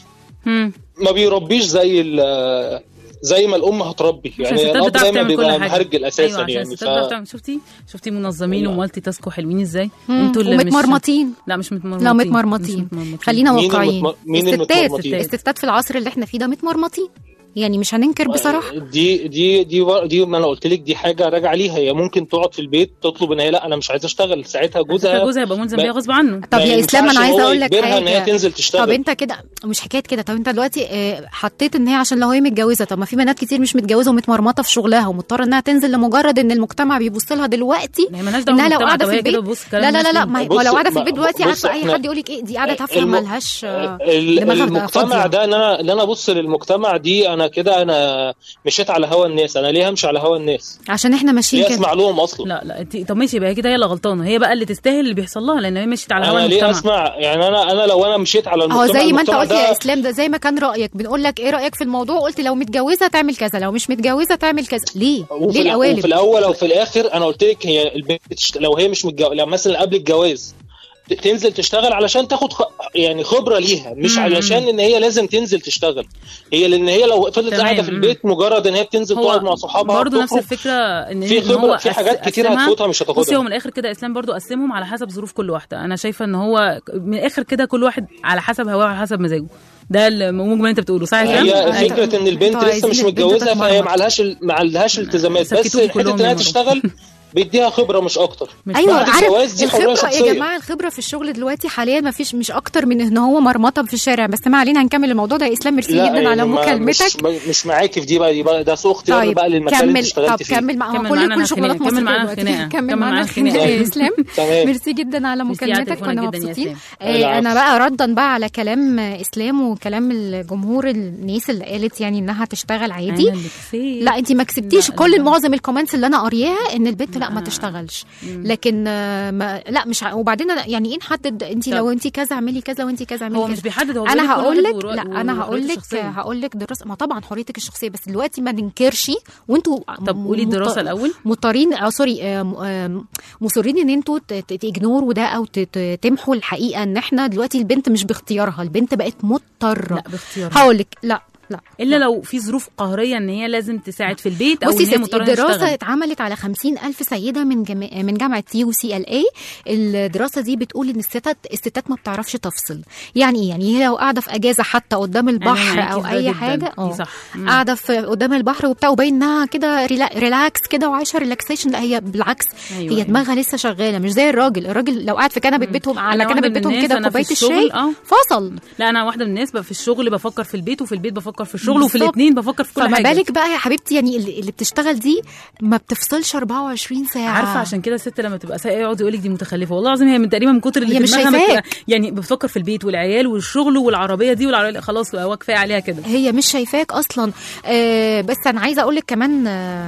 مم. ما بيربيش زي ال- زي ما الام هتربي عشان يعني الستات الاب بتعرف دايما تعمل كل بيبقى حاجه مهرجل اساسا ايوه عشان يعني الستات بتعرف ف... تعمل شفتي شفتي منظمين لا. ومالتي تاسك وحلوين ازاي مم. انتوا اللي مش ومتمرمطين لا مش متمرمطين لا مش متمرمطين متمرمطين. خلينا مين واقعيين المتم- مين الستات المتمرمطين؟ الستات في العصر اللي احنا فيه ده متمرمطين يعني مش هننكر بصراحه دي دي دي دي ما انا قلت لك دي حاجه راجعه ليها هي ممكن تقعد في البيت تطلب ان هي لا انا مش عايزه اشتغل ساعتها ساعتها جوزها جوزها هيبقى ملزم ما- بيها غصب عنه طب ما يا اسلام ينفعش انا إن عايزه هو اقول لك يجبرها ان هي حاجه تنزل تشتغل طب انت كده مش حكايه كده طب انت دلوقتي آه، حطيت ان هي عشان لو هي متجوزه طب ما في بنات كتير مش متجوزه ومتمرمطه في شغلها ومضطره انها تنزل لمجرد ان المجتمع بيبص لها دلوقتي ما هي مالهاش دعوه انها لو بالمجتمع قاعده ده في وهي كده البيت بص كلام لا لا لا الناس لا فيه. ما هي بص- لو قاعده في ما- البيت دلوقتي بص عارفه اي احنا- حد يقول لك ايه دي قاعده تافهه الم- مالهاش آه، ال- دماغها المجتمع فاضية. ده ان انا ان انا ابص للمجتمع دي انا كده انا مشيت على هوا الناس انا ليه همشي على هوا الناس عشان احنا ماشيين ليه كده اسمع لهم اصلا لا لا انت طب ماشي يبقى هي كده هي اللي غلطانه هي بقى اللي تستاهل اللي بيحصل لها لان هي مشيت على هوا انا ليه المجتمع اسمع يعني انا انا لو انا مشيت على هو المجتمع زي ما انت المجتمع قلت ده يا اسلام ده زي ما كان رايك بنقول لك ايه رايك في الموضوع قلت لو متجوزه تعمل كذا لو مش متجوزه تعمل كذا ليه وفي ليه الأ- القوالب وفي الاول او في الاخر انا قلت لك هي البنت تشت... لو هي مش متجوزه لو مثلا قبل الجواز ت- تنزل تشتغل علشان تاخد خ... يعني خبره ليها مش مم. علشان ان هي لازم تنزل تشتغل هي لان هي لو فضلت تمام. قاعده في البيت مجرد ان هي بتنزل تقعد مع صحابها برضه نفس وتخرج، الفكره ان في إن خبرة- هو في أس- حاجات كتير قسمها- هتفوتها مش هتاخدها. بصي هو من الاخر كده اسلام برضه قسمهم على حسب ظروف كل واحده انا شايفه ان هو من الاخر كده كل واحد على حسب هواه وعلى حسب مزاجه ده المجمل اللي انت بتقوله صح يا اسلام؟ هي أيوة. فكره ان البنت انتوا لسه مش عايزين البنت متجوزه فهي تتمرمط. ما عليهاش ال- ما عليهاش التزامات بس سكتوكي حته كلهم انها يمروا. تشتغل بيديها خبره مش اكتر مش ايوه بعد عارف الجواز دي حرية الخبره يا شخصية. جماعه الخبره في الشغل دلوقتي حاليا ما فيش مش اكتر من ان هو مرمطه في الشارع بس ما علينا هنكمل الموضوع ده يا اسلام ميرسي لا جدا على يعني ما- مكالمتك مش, مش معاكي في دي بقى دي بقى ده سوء اختيار طيب بقى للمكان اللي كمل انت اشتغلت طب فيه كمل مع كمل كل معانا كل شغلات الخناقة. مصر كمل معانا دلوقتي. الخناقة. كمل كمل معانا معانا الخناقه الخناقة. يا اسلام تمام ميرسي جدا على ميرسي على مكالمتك تليفونك وانا جدا يا مبسوطين إسلام. آه، العفو. انا بقى ردا بقى على كلام اسلام وكلام الجمهور الناس اللي قالت يعني انها تشتغل عادي أنا اللي كسبت. لا انت ما كسبتيش لا، كل لا. معظم الكومنتس اللي انا قارياها ان البنت لا ما لا. تشتغلش لكن آه، ما لا مش ع- وبعدين أنا- يعني ايه نحدد انت طب. لو انت كذا اعملي كذا وانت كذا اعملي هو كذا مش بيحدد هو انا بيقول كل هقول واحد لك ورا- لا انا وحريته هقول لك الشخصية. هقول لك دراسه ما طبعا حريتك الشخصيه بس دلوقتي ما ننكرش وانتوا طب قولي مضط- الدراسه الاول مضطرين اه سوري آه، م- آه، مصرين ان انتوا ت- ت- تجنوروا ده او ت- ت- تمحوا الحقيقه ان احنا دلوقتي البنت مش باختيارها البنت بقت مضطره لا باختيار هقول لك لا لا الا لو في ظروف قهريه ان هي لازم تساعد في البيت او بصي ان هي ستي مضطره إنها الدراسة تشتغل. اتعملت على خمسين ألف سيدة من جم... من جامعة يو سي ال اي الدراسة دي بتقول إن الستات الستات ما بتعرفش تفصل يعني إيه؟ يعني هي لو قاعدة في أجازة حتى قدام البحر معاكي أو في ده أي جداً. حاجة دي اه صح. مم. قاعدة في قدام البحر وبتاع وباين إنها كده ريلا... ريلاكس كده وعايشة ريلاكسيشن لا هي بالعكس أيوة، هي أيوة. دماغها لسه شغالة مش زي الراجل الراجل لو قاعد في كنبة بيتهم على أنا واحدة كنبة من بيتهم الناس كده أنا في كوباية الشغل، الشاي اه. فصل لا انا واحده من الناس بقى في الشغل بفكر في البيت وفي البيت بفكر في الشغل وفي بالظبط. الاثنين بفكر في كل فما حاجه بالك بقى يا حبيبتي يعني اللي, اللي بتشتغل دي ما بتفصلش 24 ساعة عارفه عشان كده الست لما تبقى سايقه يقعد يقول لك دي متخلفه والله العظيم هي من تقريبا من كتر اللي هي في مش دماغها شايفاك. بتبقى- يعني بتفكر في البيت والعيال والشغل والعربيه دي والعربيه خلاص هو كفايه عليها كده هي مش شايفاك اصلا آه بس انا عايزه اقول لك كمان آه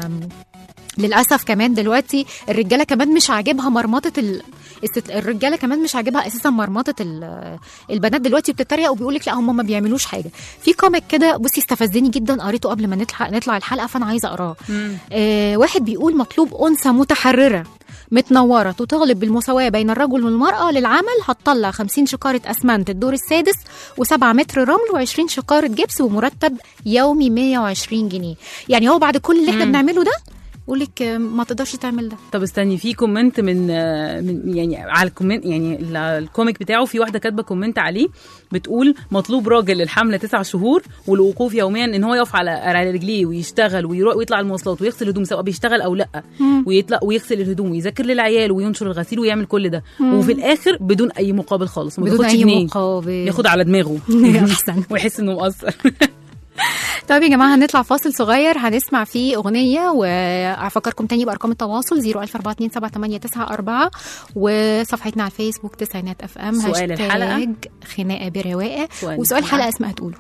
للاسف كمان دلوقتي الرجاله كمان مش عاجبها مرمطه ال... الست- الرجاله كمان مش عاجبها اساسا مرمطه ال... البنات دلوقتي بتتريق وبيقول لك لا هم ما بيعملوش حاجه في كوميك كده بصي استفزني جدا قريته قبل ما نطلع نطلع الحلقه فانا عايزه اقراه آه واحد بيقول مطلوب انثى متحرره متنوره تطالب بالمساواه بين الرجل والمراه للعمل هتطلع 50 شكاره اسمنت الدور السادس و7 متر رمل و20 شكاره جبس ومرتب يومي 120 جنيه يعني هو بعد كل اللي احنا بنعمله ده يقول لك آه، ما تقدرش تعمل ده طب استني في كومنت من آه، من يعني على الكومنت يعني ال- الكوميك بتاعه في واحده كاتبه كومنت عليه بتقول مطلوب راجل للحمله تسع شهور والوقوف يوميا ان هو يقف على على رجليه ويشتغل ويروح ويطلع المواصلات ويغسل الهدوم سواء بيشتغل او لا ويطلع ويغسل الهدوم ويذاكر للعيال وينشر الغسيل ويعمل كل ده وفي الاخر بدون اي مقابل خالص وما بدون بياخدش اي جنيه. مقابل ياخد على دماغه احسن ويحس انه مقصر طيب يا جماعه هنطلع فاصل صغير هنسمع فيه اغنيه وافكركم تاني بارقام التواصل 014278994 وصفحتنا على الفيسبوك تسعينات اف ام سؤال الحلقة. خناقه برواقه سؤال وسؤال الحلقة. حلقه اسمها تقوله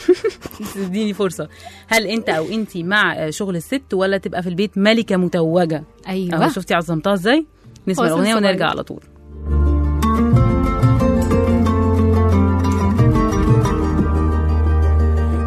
تديني فرصه هل انت او انت مع شغل الست ولا تبقى في البيت ملكه متوجه ايوه اهو شفتي عظمتها ازاي نسمع فاصل الاغنيه صغير. ونرجع على طول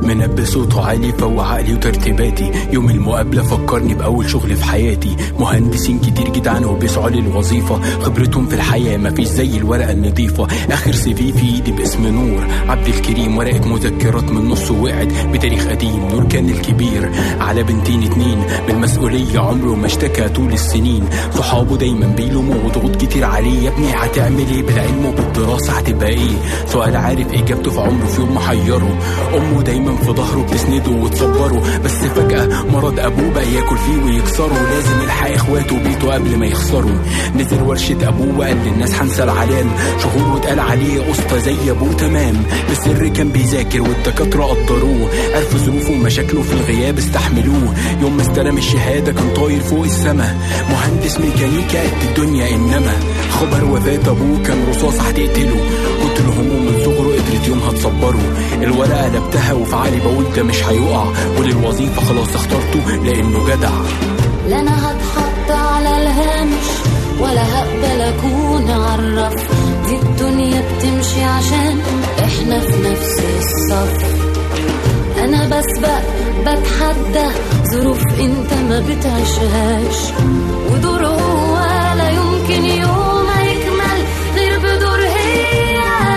منبه صوته عالي فوق عقلي وترتيباتي يوم المقابلة فكرني بأول شغل في حياتي مهندسين كتير جدعان وبيسعوا للوظيفة خبرتهم في الحياة مفيش زي الورقة النظيفة آخر سي في في إيدي باسم نور عبد الكريم ورقة مذكرات من نص وقعت بتاريخ قديم نور كان الكبير على بنتين اتنين بالمسؤولية عمره ما اشتكى طول السنين صحابه دايما بيلوموا وضغوط كتير عليه يا ابني هتعمل ايه بالعلم وبالدراسة هتبقى ايه سؤال عارف اجابته في عمره في يوم محيره امه دايما في ظهره بتسنده وتصبره بس فجأة مرض ابوه بقى ياكل فيه ويكسره لازم يلحق اخواته وبيته قبل ما يخسروا نزل ورشة ابوه وقال للناس هنسى العلام شهور واتقال عليه اسطى زي ابوه تمام بالسر كان بيذاكر والدكاترة قدروه عرفوا ظروفه ومشاكله في الغياب استحملوه يوم ما استلم الشهادة كان طاير فوق السما مهندس ميكانيكا قد الدنيا انما خبر وفاة ابوه كان رصاص هتقتله كتر هموم من صغره قدرت يومها تصبره الورقة قلبتها وفي عقلي بقول ده مش هيقع وللوظيفة خلاص اخترته لانه جدع لا انا هتحط على الهامش ولا هقبل اكون عالرف دي الدنيا بتمشي عشان احنا في نفس الصف انا بسبق بتحدى ظروف انت ما بتعيشهاش ودور هو لا يمكن يوم هيكمل غير بدور هي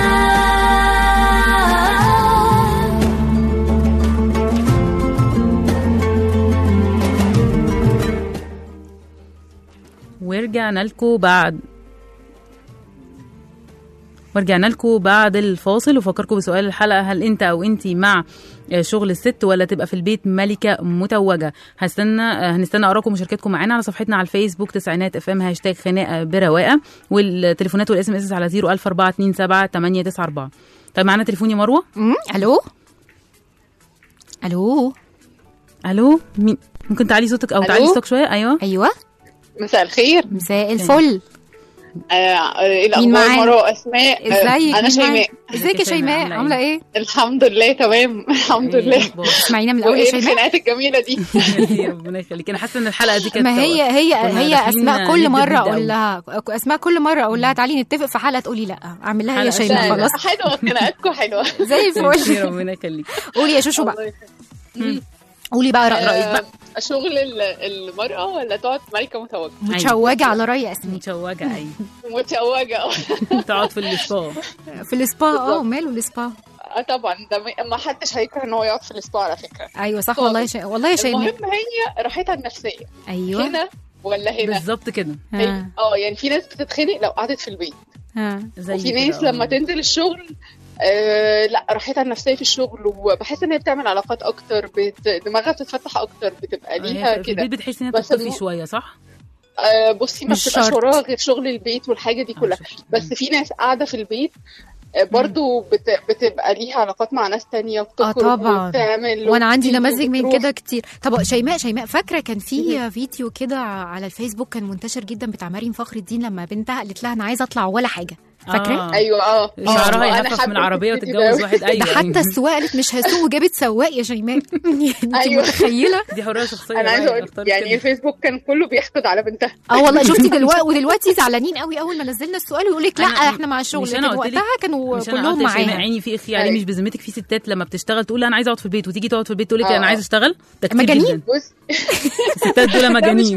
ورجعنا لكم بعد ورجعنا لكم بعد الفاصل وفكركم بسؤال الحلقه هل انت او انت مع شغل الست ولا تبقى في البيت ملكه متوجه هستنى هنستنى اراءكم ومشاركتكم معانا على صفحتنا على الفيسبوك تسعينات اف ام هاشتاج خناقه برواقه والتليفونات والاس ام اس على 01427 894 طيب معانا تليفون يا مروه مم، الو الو الو مين ممكن تعلي صوتك او ألو؟ تعلي صوتك شويه ايوه ايوه مساء الخير مساء الفل آه، آه، ايه مين الاخبار معانا؟ مروه اسماء آه، ازيك انا مين معانا؟ شيماء ازيك يا شيماء عامله ايه الحمد لله تمام الحمد لله اسمعينا من الاول يا وايه شيماء الخناقات الجميله دي ميرسي، ربنا يخليك انا حاسه ان الحلقه دي كانت ما هي هي كنا هي داخلين اسماء كل ند مره بند اقول أوي. لها اسماء كل مره اقول لها تعالي نتفق في حلقه تقولي لا اعمل لها إيه يا حلقة شيماء سهلة. خلاص حلوه خناقاتكم حلوه زي ميرسي، الفل ربنا يخليك قولي يا شوشو بقى قولي بقى رأ- رايك بقى آه، شغل ال- المرأة ولا تقعد ملكة متوجة؟ متشوجه على راي ياسمين متشوجه ايوه متوجة اه تقعد في السبا في السبا اه ماله السبا آه، طبعا ده ما- ما حدش هيكره ان هو يقعد في الاسبوع على فكرة ايوه صح والله يا شيماء والله يا شيماء المهم هي راحتها النفسية ايوه هنا ولا هنا بالظبط كده هي- ها اه يعني في ناس بتتخنق لو قعدت في البيت ها زي وفي كده، ناس آه. لما تنزل الشغل آه لا راحتها النفسيه في الشغل وبحس ان هي بتعمل علاقات اكتر بت... دماغها بتتفتح اكتر بتبقى ليها هي في كده البيت بتحسي انها بس بتطفي الم- شويه صح؟ آه بصي ما مش بتبقاش شرط. وراها غير شغل البيت والحاجه دي كلها بس في ناس قاعده في البيت آه، برضو بت... بتبقى ليها علاقات مع ناس تانية اه بتخرج طبعا وبتعمل وانا عندي وبتيجي نماذج من وبتروح. كده كتير طب شيماء شيماء فاكره كان في فيديو كده على الفيسبوك كان منتشر جدا بتاع مريم فخر الدين لما بنتها قالت لها انا عايزه اطلع ولا حاجه فاكره آه. ايوه اه شعرها آه، أنا يهفف حابة من العربيه الفيديو وتتجوز ده. واحد ايوه ده حتى السواقه قالت مش هسوق وجابت سواق يا شيماء انت أيوة. متخيله دي حريه شخصيه انا عايزه بقى، اقول اختارت يعني كده. الفيسبوك كان كله بيحقد على بنتها اه والله شفتي دلوقتي ودلوقتي زعلانين قوي اول ما نزلنا السؤال ويقول لك لا أنا- احنا مع الشغل مش أنا لكن قلت لك- وقتها كانوا مش انا كلهم قلت يا شيماء معاها عيني في اخي عليه أيوة. مش بذمتك في ستات لما بتشتغل تقول لا انا عايزه اقعد في البيت وتيجي تقعد في البيت تقول لك آه. انا عايزه اشتغل ده كتير مجانين. جدا بص الستات دول مجانين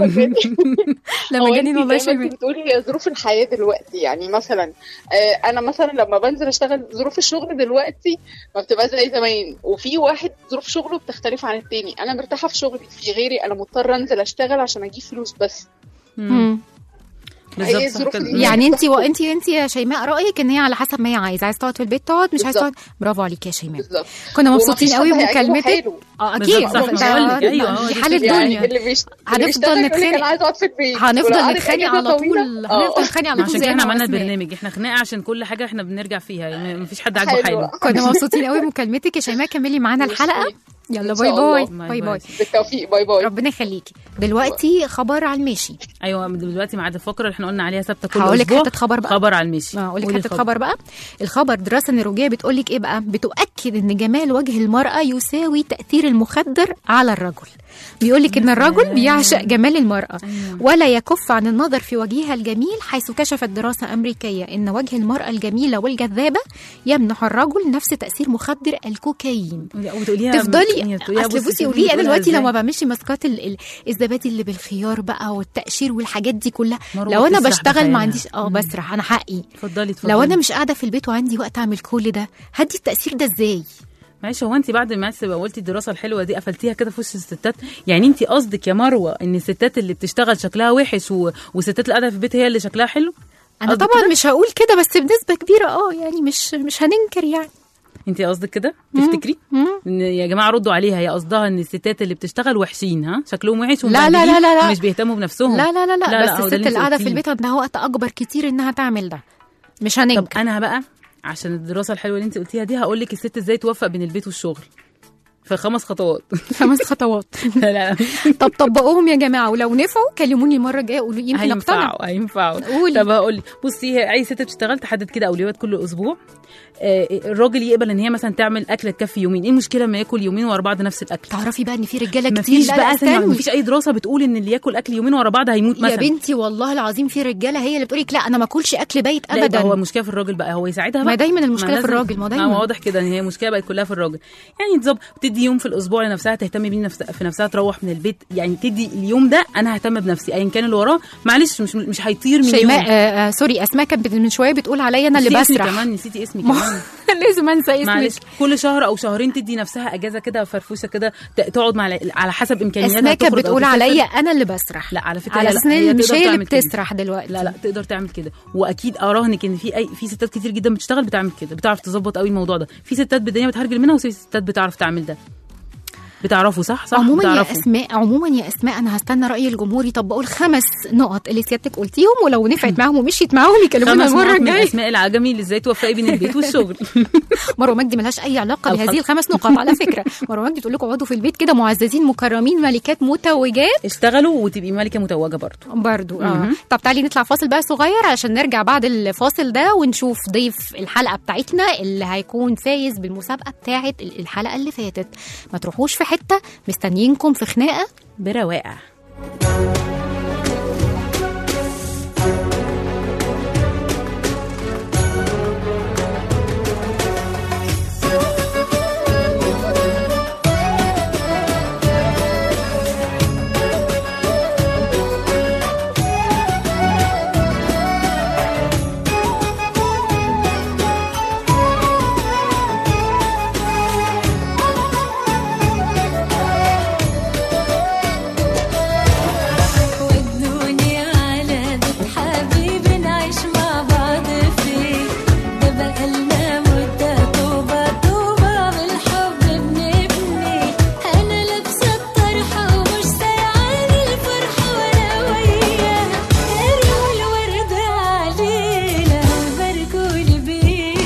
لا هو مجانين انتي والله يا زي ما شيماء انت بتقولي هي ظروف الحياه دلوقتي يعني مثلا آه، انا مثلا لما بنزل اشتغل ظروف الشغل دلوقتي ما بتبقى زي زمان وفي واحد ظروف شغله بتختلف عن التاني انا مرتاحه في شغلي في غيري انا مضطره انزل اشتغل عشان اجيب فلوس بس مم. بالظبط هي صح الظروف كده. دي. يعني انت وانت انت يا شيماء رايك ان هي على حسب ما هي عايزه عايزه تقعد في البيت تقعد مش عايزه بالظبط. تقعد برافو عليك يا شيماء بالظبط كنا ومفيش مبسوطين حد قوي هيعجبه بمكالمتك حاله. اه بالظبط اكيد صح، ما ده- بقول لك، أيوة، هو دي دي حال الفكرة. يعني الدنيا اللي بيشت... هنفضل اللي بيشتغل يقول لك نتخانق. انا عايزه اقعد في البيت ولو هنفضل قعدت نتخانق أجازة على طويلة، طول آه. هنفضل نتخانق على طول عشان زي كده احنا ما عملنا واسماء. البرنامج احنا خناقه عشان كل حاجه احنا بنرجع فيها يعني مفيش حد عاجبه حلو. حاله كنا مبسوطين قوي بمكالمتك يا شيماء كملي معانا الحلقه يلا إن باي شاء باي الله. باي باي بالتوفيق باي باي ربنا يخليكي دلوقتي خبر على المشي ايوه دلوقتي ميعاد الفقره اللي احنا قلنا عليها ثابته كل هقول لك اسبوع حته خبر بقى خبر على المشي اه اقول لك قولي حته الخبر. خبر بقى الخبر دراسه نيروجيه بتقول لك ايه بقى بتؤكد ان جمال وجه المراه يساوي تاثير المخدر على الرجل بيقول لك ان الرجل بيعشق جمال المراه ولا يكف عن النظر في وجهها الجميل حيث كشفت دراسه امريكيه ان وجه المراه الجميله والجذابه يمنح الرجل نفس تاثير مخدر الكوكايين وتقوليها تفضلي بتقوليها اصل بصي بصي شوفي قولي انا بتقولها دلوقتي إزاي. لما بعملش ماسكات ال- ال- الزبادي اللي بالخيار بقى والتقشير والحاجات دي كلها مروة لو انا بتسرح بشتغل بخيالها. ما عنديش اه بسرح انا حقي اتفضلي اتفضلي لو انا مش قاعده في البيت وعندي وقت اعمل كل ده هدي التاثير ده ازاي معلش هو انت بعد ما تبقى قلتي الدراسه الحلوه دي قفلتيها كده في وش الستات يعني انت قصدك يا مروه ان الستات اللي بتشتغل شكلها وحش و... والستات اللي قاعده في البيت هي اللي شكلها حلو انا قصدك طبعا كده؟ مش هقول كده بس بنسبه كبيره اه يعني مش مش هننكر يعني انت قصدك كده تفتكري ان يا جماعه ردوا عليها هي قصدها ان الستات اللي بتشتغل وحشين ها شكلهم وحش لا لا لا ومبهدلين لا لا. ومش بيهتموا بنفسهم لا لا لا, لا, لا بس هو ده الست اللي اللي انت قاعده في قلتيه. البيت عندها وقت اكبر كتير انها تعمل ده مش هننكر طب انا بقى عشان الدراسه الحلوه اللي انت قلتيها دي هقول لك الست ازاي توفق بين البيت والشغل في خمس خطوات خمس خطوات لا لا طب طبقوهم يا جماعه ولو نفعوا كلموني المره الجايه قولوا لي يمكن اقتنع هينفعوا هينفعوا قولي. طب هقول لك بصي هي اي ست بتشتغل تحدد كده اولويات كل اسبوع آه، الراجل يقبل ان هي مثلا تعمل اكله تكفي يومين ايه المشكله لما ياكل يومين ورا بعض نفس الاكل تعرفي بقى ان في رجاله كتير مفيش لا، لا، بقى ثانية، استني. مفيش اي دراسه بتقول ان اللي ياكل اكل يومين ورا بعض هيموت مثلا يا بنتي والله العظيم في رجاله هي اللي بتقولك لا انا ما اكلش اكل بايت لا، يبقى ابدا هو المشكله في الراجل بقى هو يساعدها ما بقى دايما المشكلة في لازم- الراجل، ما دايما. واضح كده ان هي المشكله بقت كلها في الراجل يعني تظبط تدي يوم في الاسبوع لنفسها تهتم بيه نفسها في نفسها تروح من البيت يعني تدي اليوم ده انا ههتم بنفسي ايا كان اللي وراه معلش مش مش هيطير من شيماء يوم آه آه سوري اسماء كانت من شويه بتقول عليا انا اللي نسيتي اسمي بسرح كمان نسيتي اسمي ما- كمان لازم انسى معلش اسمك كل شهر او شهرين تدي نفسها اجازه كده فرفوشه كده ت- تقعد مع على حسب امكانياتها اسماء كانت تخرج أو بتقول تسافر. عليا انا اللي بسرح لا على فكره على لا، اساس ان هي هي مش تقدر هي اللي تعمل كده. بتسرح دلوقتي لا لا تقدر تعمل كده واكيد اراهنك ان في اي في ستات كتير جدا بتشتغل بتعمل كده بتعرف تظبط قوي الموضوع ده في ستات بالدنيا بتهرجل منها وفي ستات بتعرف تعمل ده بتعرفوا صح صح عموما يا بتعرفوا. اسماء عموما يا اسماء انا هستنى راي الجمهور يطبقوا الخمس نقط اللي سيادتك قلتيهم ولو نفعت معاهم ومشيت معاهم يكلمونا خمس المره نقط من الجايه اسماء العجمي اللي ازاي توفقي بين البيت والشغل مروه مجدي ملهاش اي علاقه الخط. بهذه الخمس نقاط على فكره مروه مجدي تقول لكم اقعدوا في البيت كده معززين مكرمين ملكات متوجات اشتغلوا وتبقي ملكه متوجه برضه برضو اه مهم. طب تعالي نطلع فاصل بقى صغير عشان نرجع بعد الفاصل ده ونشوف ضيف الحلقه بتاعتنا اللي هيكون فايز بالمسابقه بتاعت الحلقه اللي فاتت ما تروحوش في حته مستنيينكم في خناقه برواقه ودوني على بيت حبيبي نعيش مع بعض فيه ده بقالنا مدة طوبة طوبة بالحب بنبني أنا لابسة الطرحة ومش سايعاني الفرحة وأنا وياها قروا الورد علينا وباركولي بيه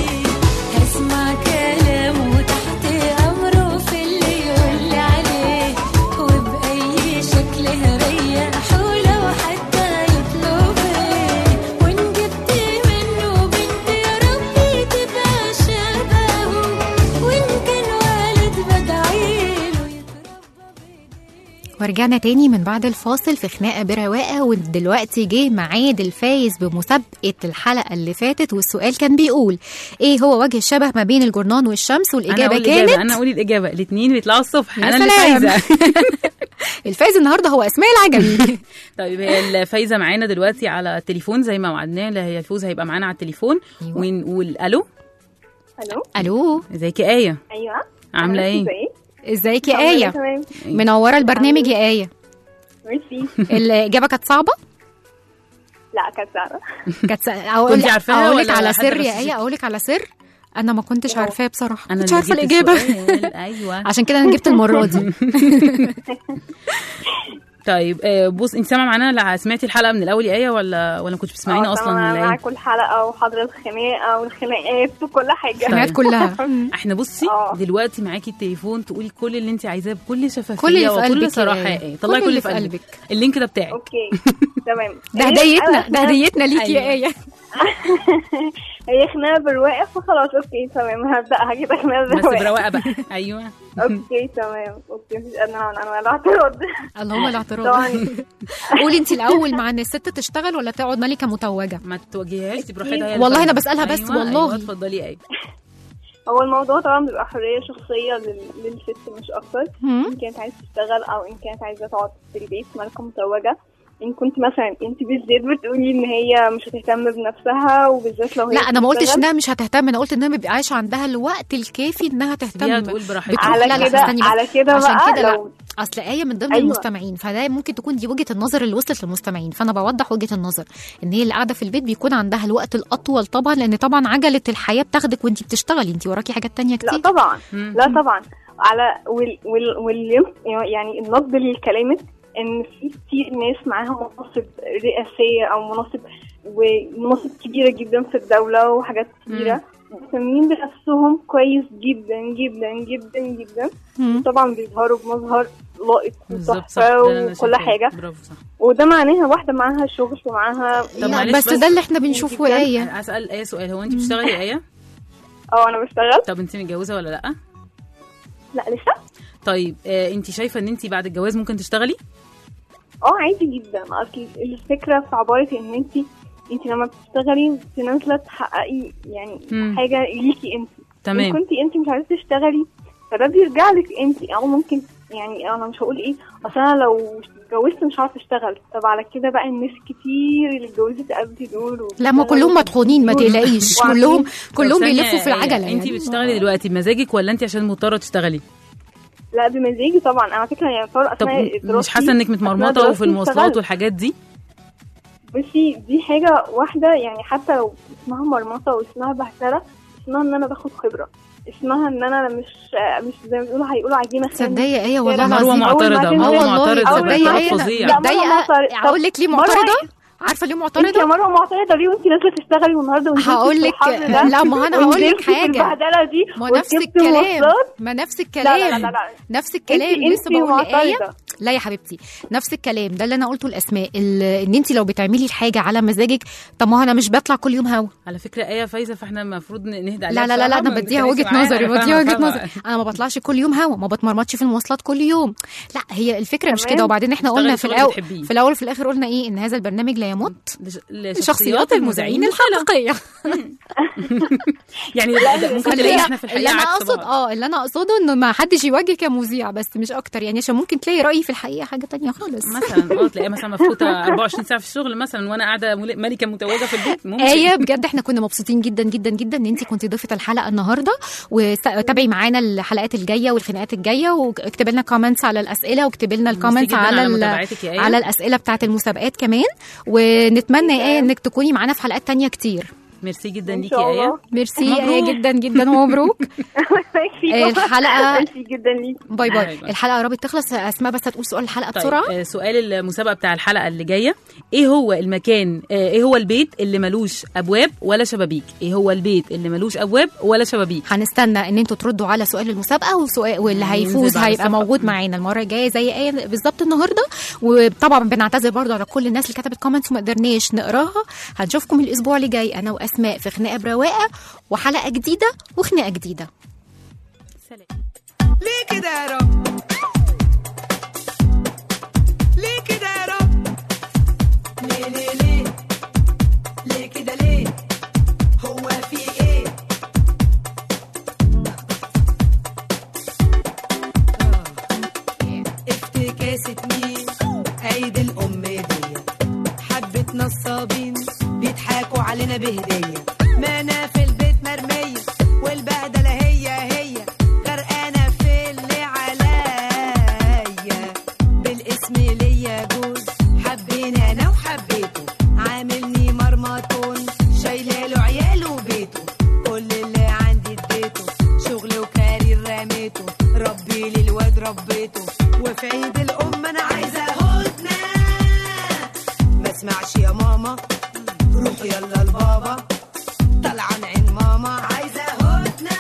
هسمع كلامه تحت أمره في اللي يقولي عليه وبأي شكل هريحه لو حتى يطلبني وإن جبت منه بنت يا ربي تبقى شبهه وإن كان والد بدعيله ورجعنا تاني من بعد الفاصل في خناقه برواقه ودلوقتي جه ميعاد الفايز بمسابقه الحلقه اللي فاتت والسؤال كان بيقول ايه هو وجه الشبه ما بين الجرنان والشمس انا والاجابه اقول كانت الاجابه انا اقول الاجابه الاثنين بيطلعوا الصبح يا انا اللي سلام. فايزه الفايز النهارده هو اسماء العجمي طيب هي الفايزه معانا دلوقتي على التليفون زي ما وعدناه اللي هي الفوز هيبقى معانا على التليفون أيوة. ونقول الو الو الو ازيك يا ايه ايوه عامله ايه ازيك ازيك يا الحمد لله ايه تمام منوره البرنامج يا ايه ميرسي الاجابه كانت صعبه لا كانت صعبة كانت س... اقول كنتي عارفاها اقول لك ولا على حد سر يا غششك؟ ايه اقول لك على سر انا ما كنتش عارفاه بصراحه انا كنتش اللي عارفه جبت الاجابه السؤال. ايوه عشان كده انا جبت المره دي طيب آه، بص انت سامعه معانا لا سمعتي الحلقه من الاول يا ايه ولا ولا كنتش بتسمعينا اه، اصلا طبعاً ولا ايه معاكوا الحلقه وحاضره الخناقه والخناقات وكل حاجه الخناقات كلها. احنا بصي دلوقتي معاكي التليفون تقولي كل اللي انت عايزاه بكل شفافيه كل اللي في وكل قلبك صراحه يا يا آية. ايه طلعي كل كل اللي اللي في في قلبك. قلبك اللينك ده بتاعك اوكي تمام ده هي- هديتنا أنا ده خناقة- هديتنا ليكي يا أيوة. ايه هي خناقه برواقه فخلاص اوكي تمام هبداها كده خناقه بس برواقه برواقه بقى ايوه اوكي تمام اوكي مفيش ادنى عن انواع الاعتراض اللهم الاعتراض طبعا قولي انت الاول مع ان الست تشتغل ولا تقعد ملكه متوجه ما توجهيهاش دي براحتها هي والله اللي انا فاهمة. بسالها بس أيوة، والله ايوه اتفضلي يا ايه هو الموضوع طبعا بيبقى حريه شخصيه لل- للست مش اكتر مم. ان كانت عايزه تشتغل او ان كانت عايزه تقعد في البيت مالكه متوجه ان كنت مثلا انت بالذات بتقولي ان هي مش هتهتم بنفسها وبالذات لو هي لا انا ما قلتش بتشتغل. انها مش هتهتم انا قلت انها ما بيبقاش عندها الوقت الكافي انها تهتم سيبيها تقول براحتها. بتروح- على لا لا كده- استني بس. على كده عشان بقى كده لا لو- اصل ايه من ضمن أيوة. المستمعين فده ممكن تكون دي وجهه النظر اللي وصلت للمستمعين فانا بوضح وجهه النظر ان هي اللي قاعده في البيت بيكون عندها الوقت الاطول طبعا لان طبعا عجله الحياه بتاخدك وانت بتشتغلي انت وراكي حاجات تانية كتير لا طبعا لا طبعا على وال وال وال يعني النقد لكلامك ان في كتير ناس معاها مناصب رئاسيه او مناصب ومناصب كبيره جدا في الدوله وحاجات كتيره مهتمين بنفسهم كويس جدا جدا جدا جدا مم. طبعا بيظهروا بمظهر لائق بالظبط صح وتحفه ده اللي أنا وكل شايفاه. حاجه برافو صح وده معناها واحده معاها شغل ومعاها طب معلش بس ده اللي احنا بنشوفه يا ايه انا اسال ايه سؤال هو انت بتشتغلي يا ايه اه انا بشتغل طب انت متجوزه ولا لا لا لسه طيب آه انت شايفه ان انت بعد الجواز ممكن تشتغلي اه عادي جدا اصل الفكره في عباره ان انت انت لما بتشتغلي انت نازله تحققي يعني مم. حاجه ليكي انت تمام. ان كنت انت مش عايزه تشتغلي فده بيرجع لك انت او ممكن يعني انا مش هقول ايه اصل انا لو اتجوزت مش هعرف اشتغل طب على كده بقى الناس كتير اللي اتجوزت قبلي دول لا ما كلهم مطحونين ما تقلقيش كلهم كلهم طب ثانية، بيلفوا في آية، العجله انت يعني بتشتغلي دلوقتي بمزاجك ولا انت عشان مضطره تشتغلي لا بمزاجي طبعا انا فكره يعني طارق طب اثناء مش دراستي حاسه انك أثناء متمرمطه دراستي وفي المواصلات اشتغلت. والحاجات دي بصي دي حاجة واحدة يعني حتى لو اسمها مرمطة واسمها بهتلة اسمها ان انا باخد خبرة اسمها ان انا مش مش زي ما بيقولوا هيقولوا عجينة خام تصدقي يا ايه والله لا، مروة العظيم أول ما معترضة، تنزل- مروة والله معترضة، أول بجد ما- فظيع. لا، متضايقه مروة معترضة. اقول لك ليه مرة- معترضه عارفه ليه انت معترضه يا مروه معترضه ليه وانت نازله تشتغلي والنهارده ونزلتي هقول في لك الحر ده لا ما انا هقول لك ونزلتي في حاجه البهدله دي ما نفس وركبتي الكلام مواصلات. ما نفس لا لا الكلام لا لا نفس الكلام انت- لسه انت بقول لآية معترضة. لا يا حبيبتي نفس الكلام ده اللي انا قلته لاسماء ال- ان انت لو بتعملي الحاجه على مزاجك طب ما هو انا مش بطلع كل يوم هوا على فكره ايه فايزه فاحنا المفروض نهدى عليها لا لا لا لا بصراحة، انا ما بديها نتكلمش وجهه معاها. نظري أنا بديها فاهمة، وجهه فاهمة. نظري انا ما بطلعش كل يوم هوا ما بتمرمطش في المواصلات كل يوم لا هي الفكره مش تمام. كده وبعدين احنا اشتغلي قلنا في شغل الاول بتحبيه. في الاول وفي الاخر قلنا ايه ان هذا البرنامج لا يمت لش- شخصيات المذيعين الحقيقيه يعني ده ممكن اللي تلاقي هي- احنا في اللي الحقيقه انا عكس اقصد بعض اه اللي انا اقصده انه ما حدش يواجه كمذيع بس مش اكتر يعني عشان ممكن تلاقي رايي في الحقيقه حاجه تانية خالص مثلا اه تلاقيها مثلا مفقوته 24 ساعه في الشغل مثلا وانا قاعده مل- ملكه متوجه في البيت ممكن آية بجد احنا كنا مبسوطين جدا جدا جدا ان انت كنت ضيفة الحلقة النهاردة وتابعي معانا الحلقات الجاية والخناقات الجاية واكتبي لنا كومنتس على الأسئلة واكتبي لنا الكومنتس جداً على على ال- متابعتك يا آية. على الأسئلة بتاعة المسابقات كمان ونتمنى يا آية انك تكوني معانا في حلقات تانية كتير ميرسي جدا إن ليكي شاء يا الله. ايه ميرسي يا مبروك. آية جدا جدا ومبروك الحلقة ميرسي جدا ليكي باي باي باي باي. الحلقة قربت تخلص اسماء بس هتقول سؤال الحلقة طيب بسرعة آه، سؤال المسابقه بتاع الحلقه اللي جايه ايه هو المكان آه، ايه هو البيت اللي ملوش ابواب ولا شبابيك ايه هو البيت اللي ملوش ابواب ولا شبابيك هنستنى ان انتوا تردوا على سؤال المسابقه وسؤال واللي هينزل هيفوز بعد هيبقى الصفحة. موجود معانا المره الجايه زي ايه بالظبط النهارده وطبعا بنعتذر برضو على كل الناس اللي كتبت كومنتس وما قدرناش نقراها هنشوفكم الاسبوع اللي جاي انا واسماء في خناقه برواقه وحلقه جديده وخناقه جديده ليه كده يا رب ليه كده يا رب ليه ليه ليه ليه كده ليه هو في ايه افتكاسة مين عيد الأم دي حبة نصابين بيضحكوا علينا بهدية ما أنا في البيت مرمية والبهدلة هي هي غرقانة في اللي عليا بالاسم ليا جوز حبيني أنا وحبيته عاملني مرمطون شايله له عياله وبيته كل اللي عندي اديته شغل وكارير رميته ربي لي الواد ربيته وفي عيد الأم أنا عايزة هدنة معرفش يا ماما روحوا يلا لبابا طلعان عين ماما عايزة هدنة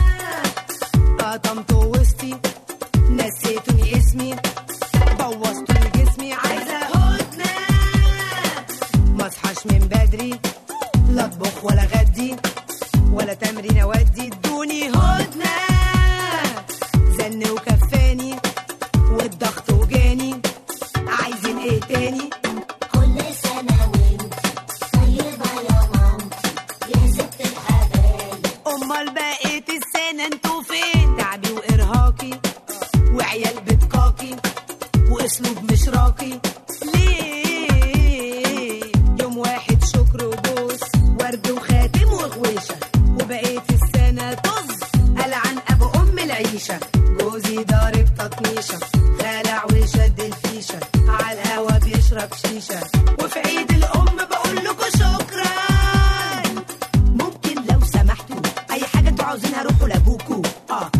قطمت وسطي نسيتوني اسمي بوظتوني جسمي عايزة هدنة ما اصحاش من بدري لا اطبخ ولا غدي ولا تمرين اودي ادوني هدنة زن وكفاني والضغط وجاني عايزين ايه تاني كل سنة وانت طيبة يا مام يا ست الحبايب امال بقيت السنة انتوا فين تعبي وارهاقي وعيال بتقاكي واسلوب مش راقي ليه يوم واحد شكر وبوس ورد وخاتم وغويشة وبقيت السنة طز ألعن أبو أم العيشة جوزي ضارب تطنيشة خلع وشد الفيشة على الهوا بيشرب شيشة وفي عيد الأم بقول لكم شكرا ممكن لو سمحتوا أي حاجة انتوا عاوزينها روحوا لأبوكوا اه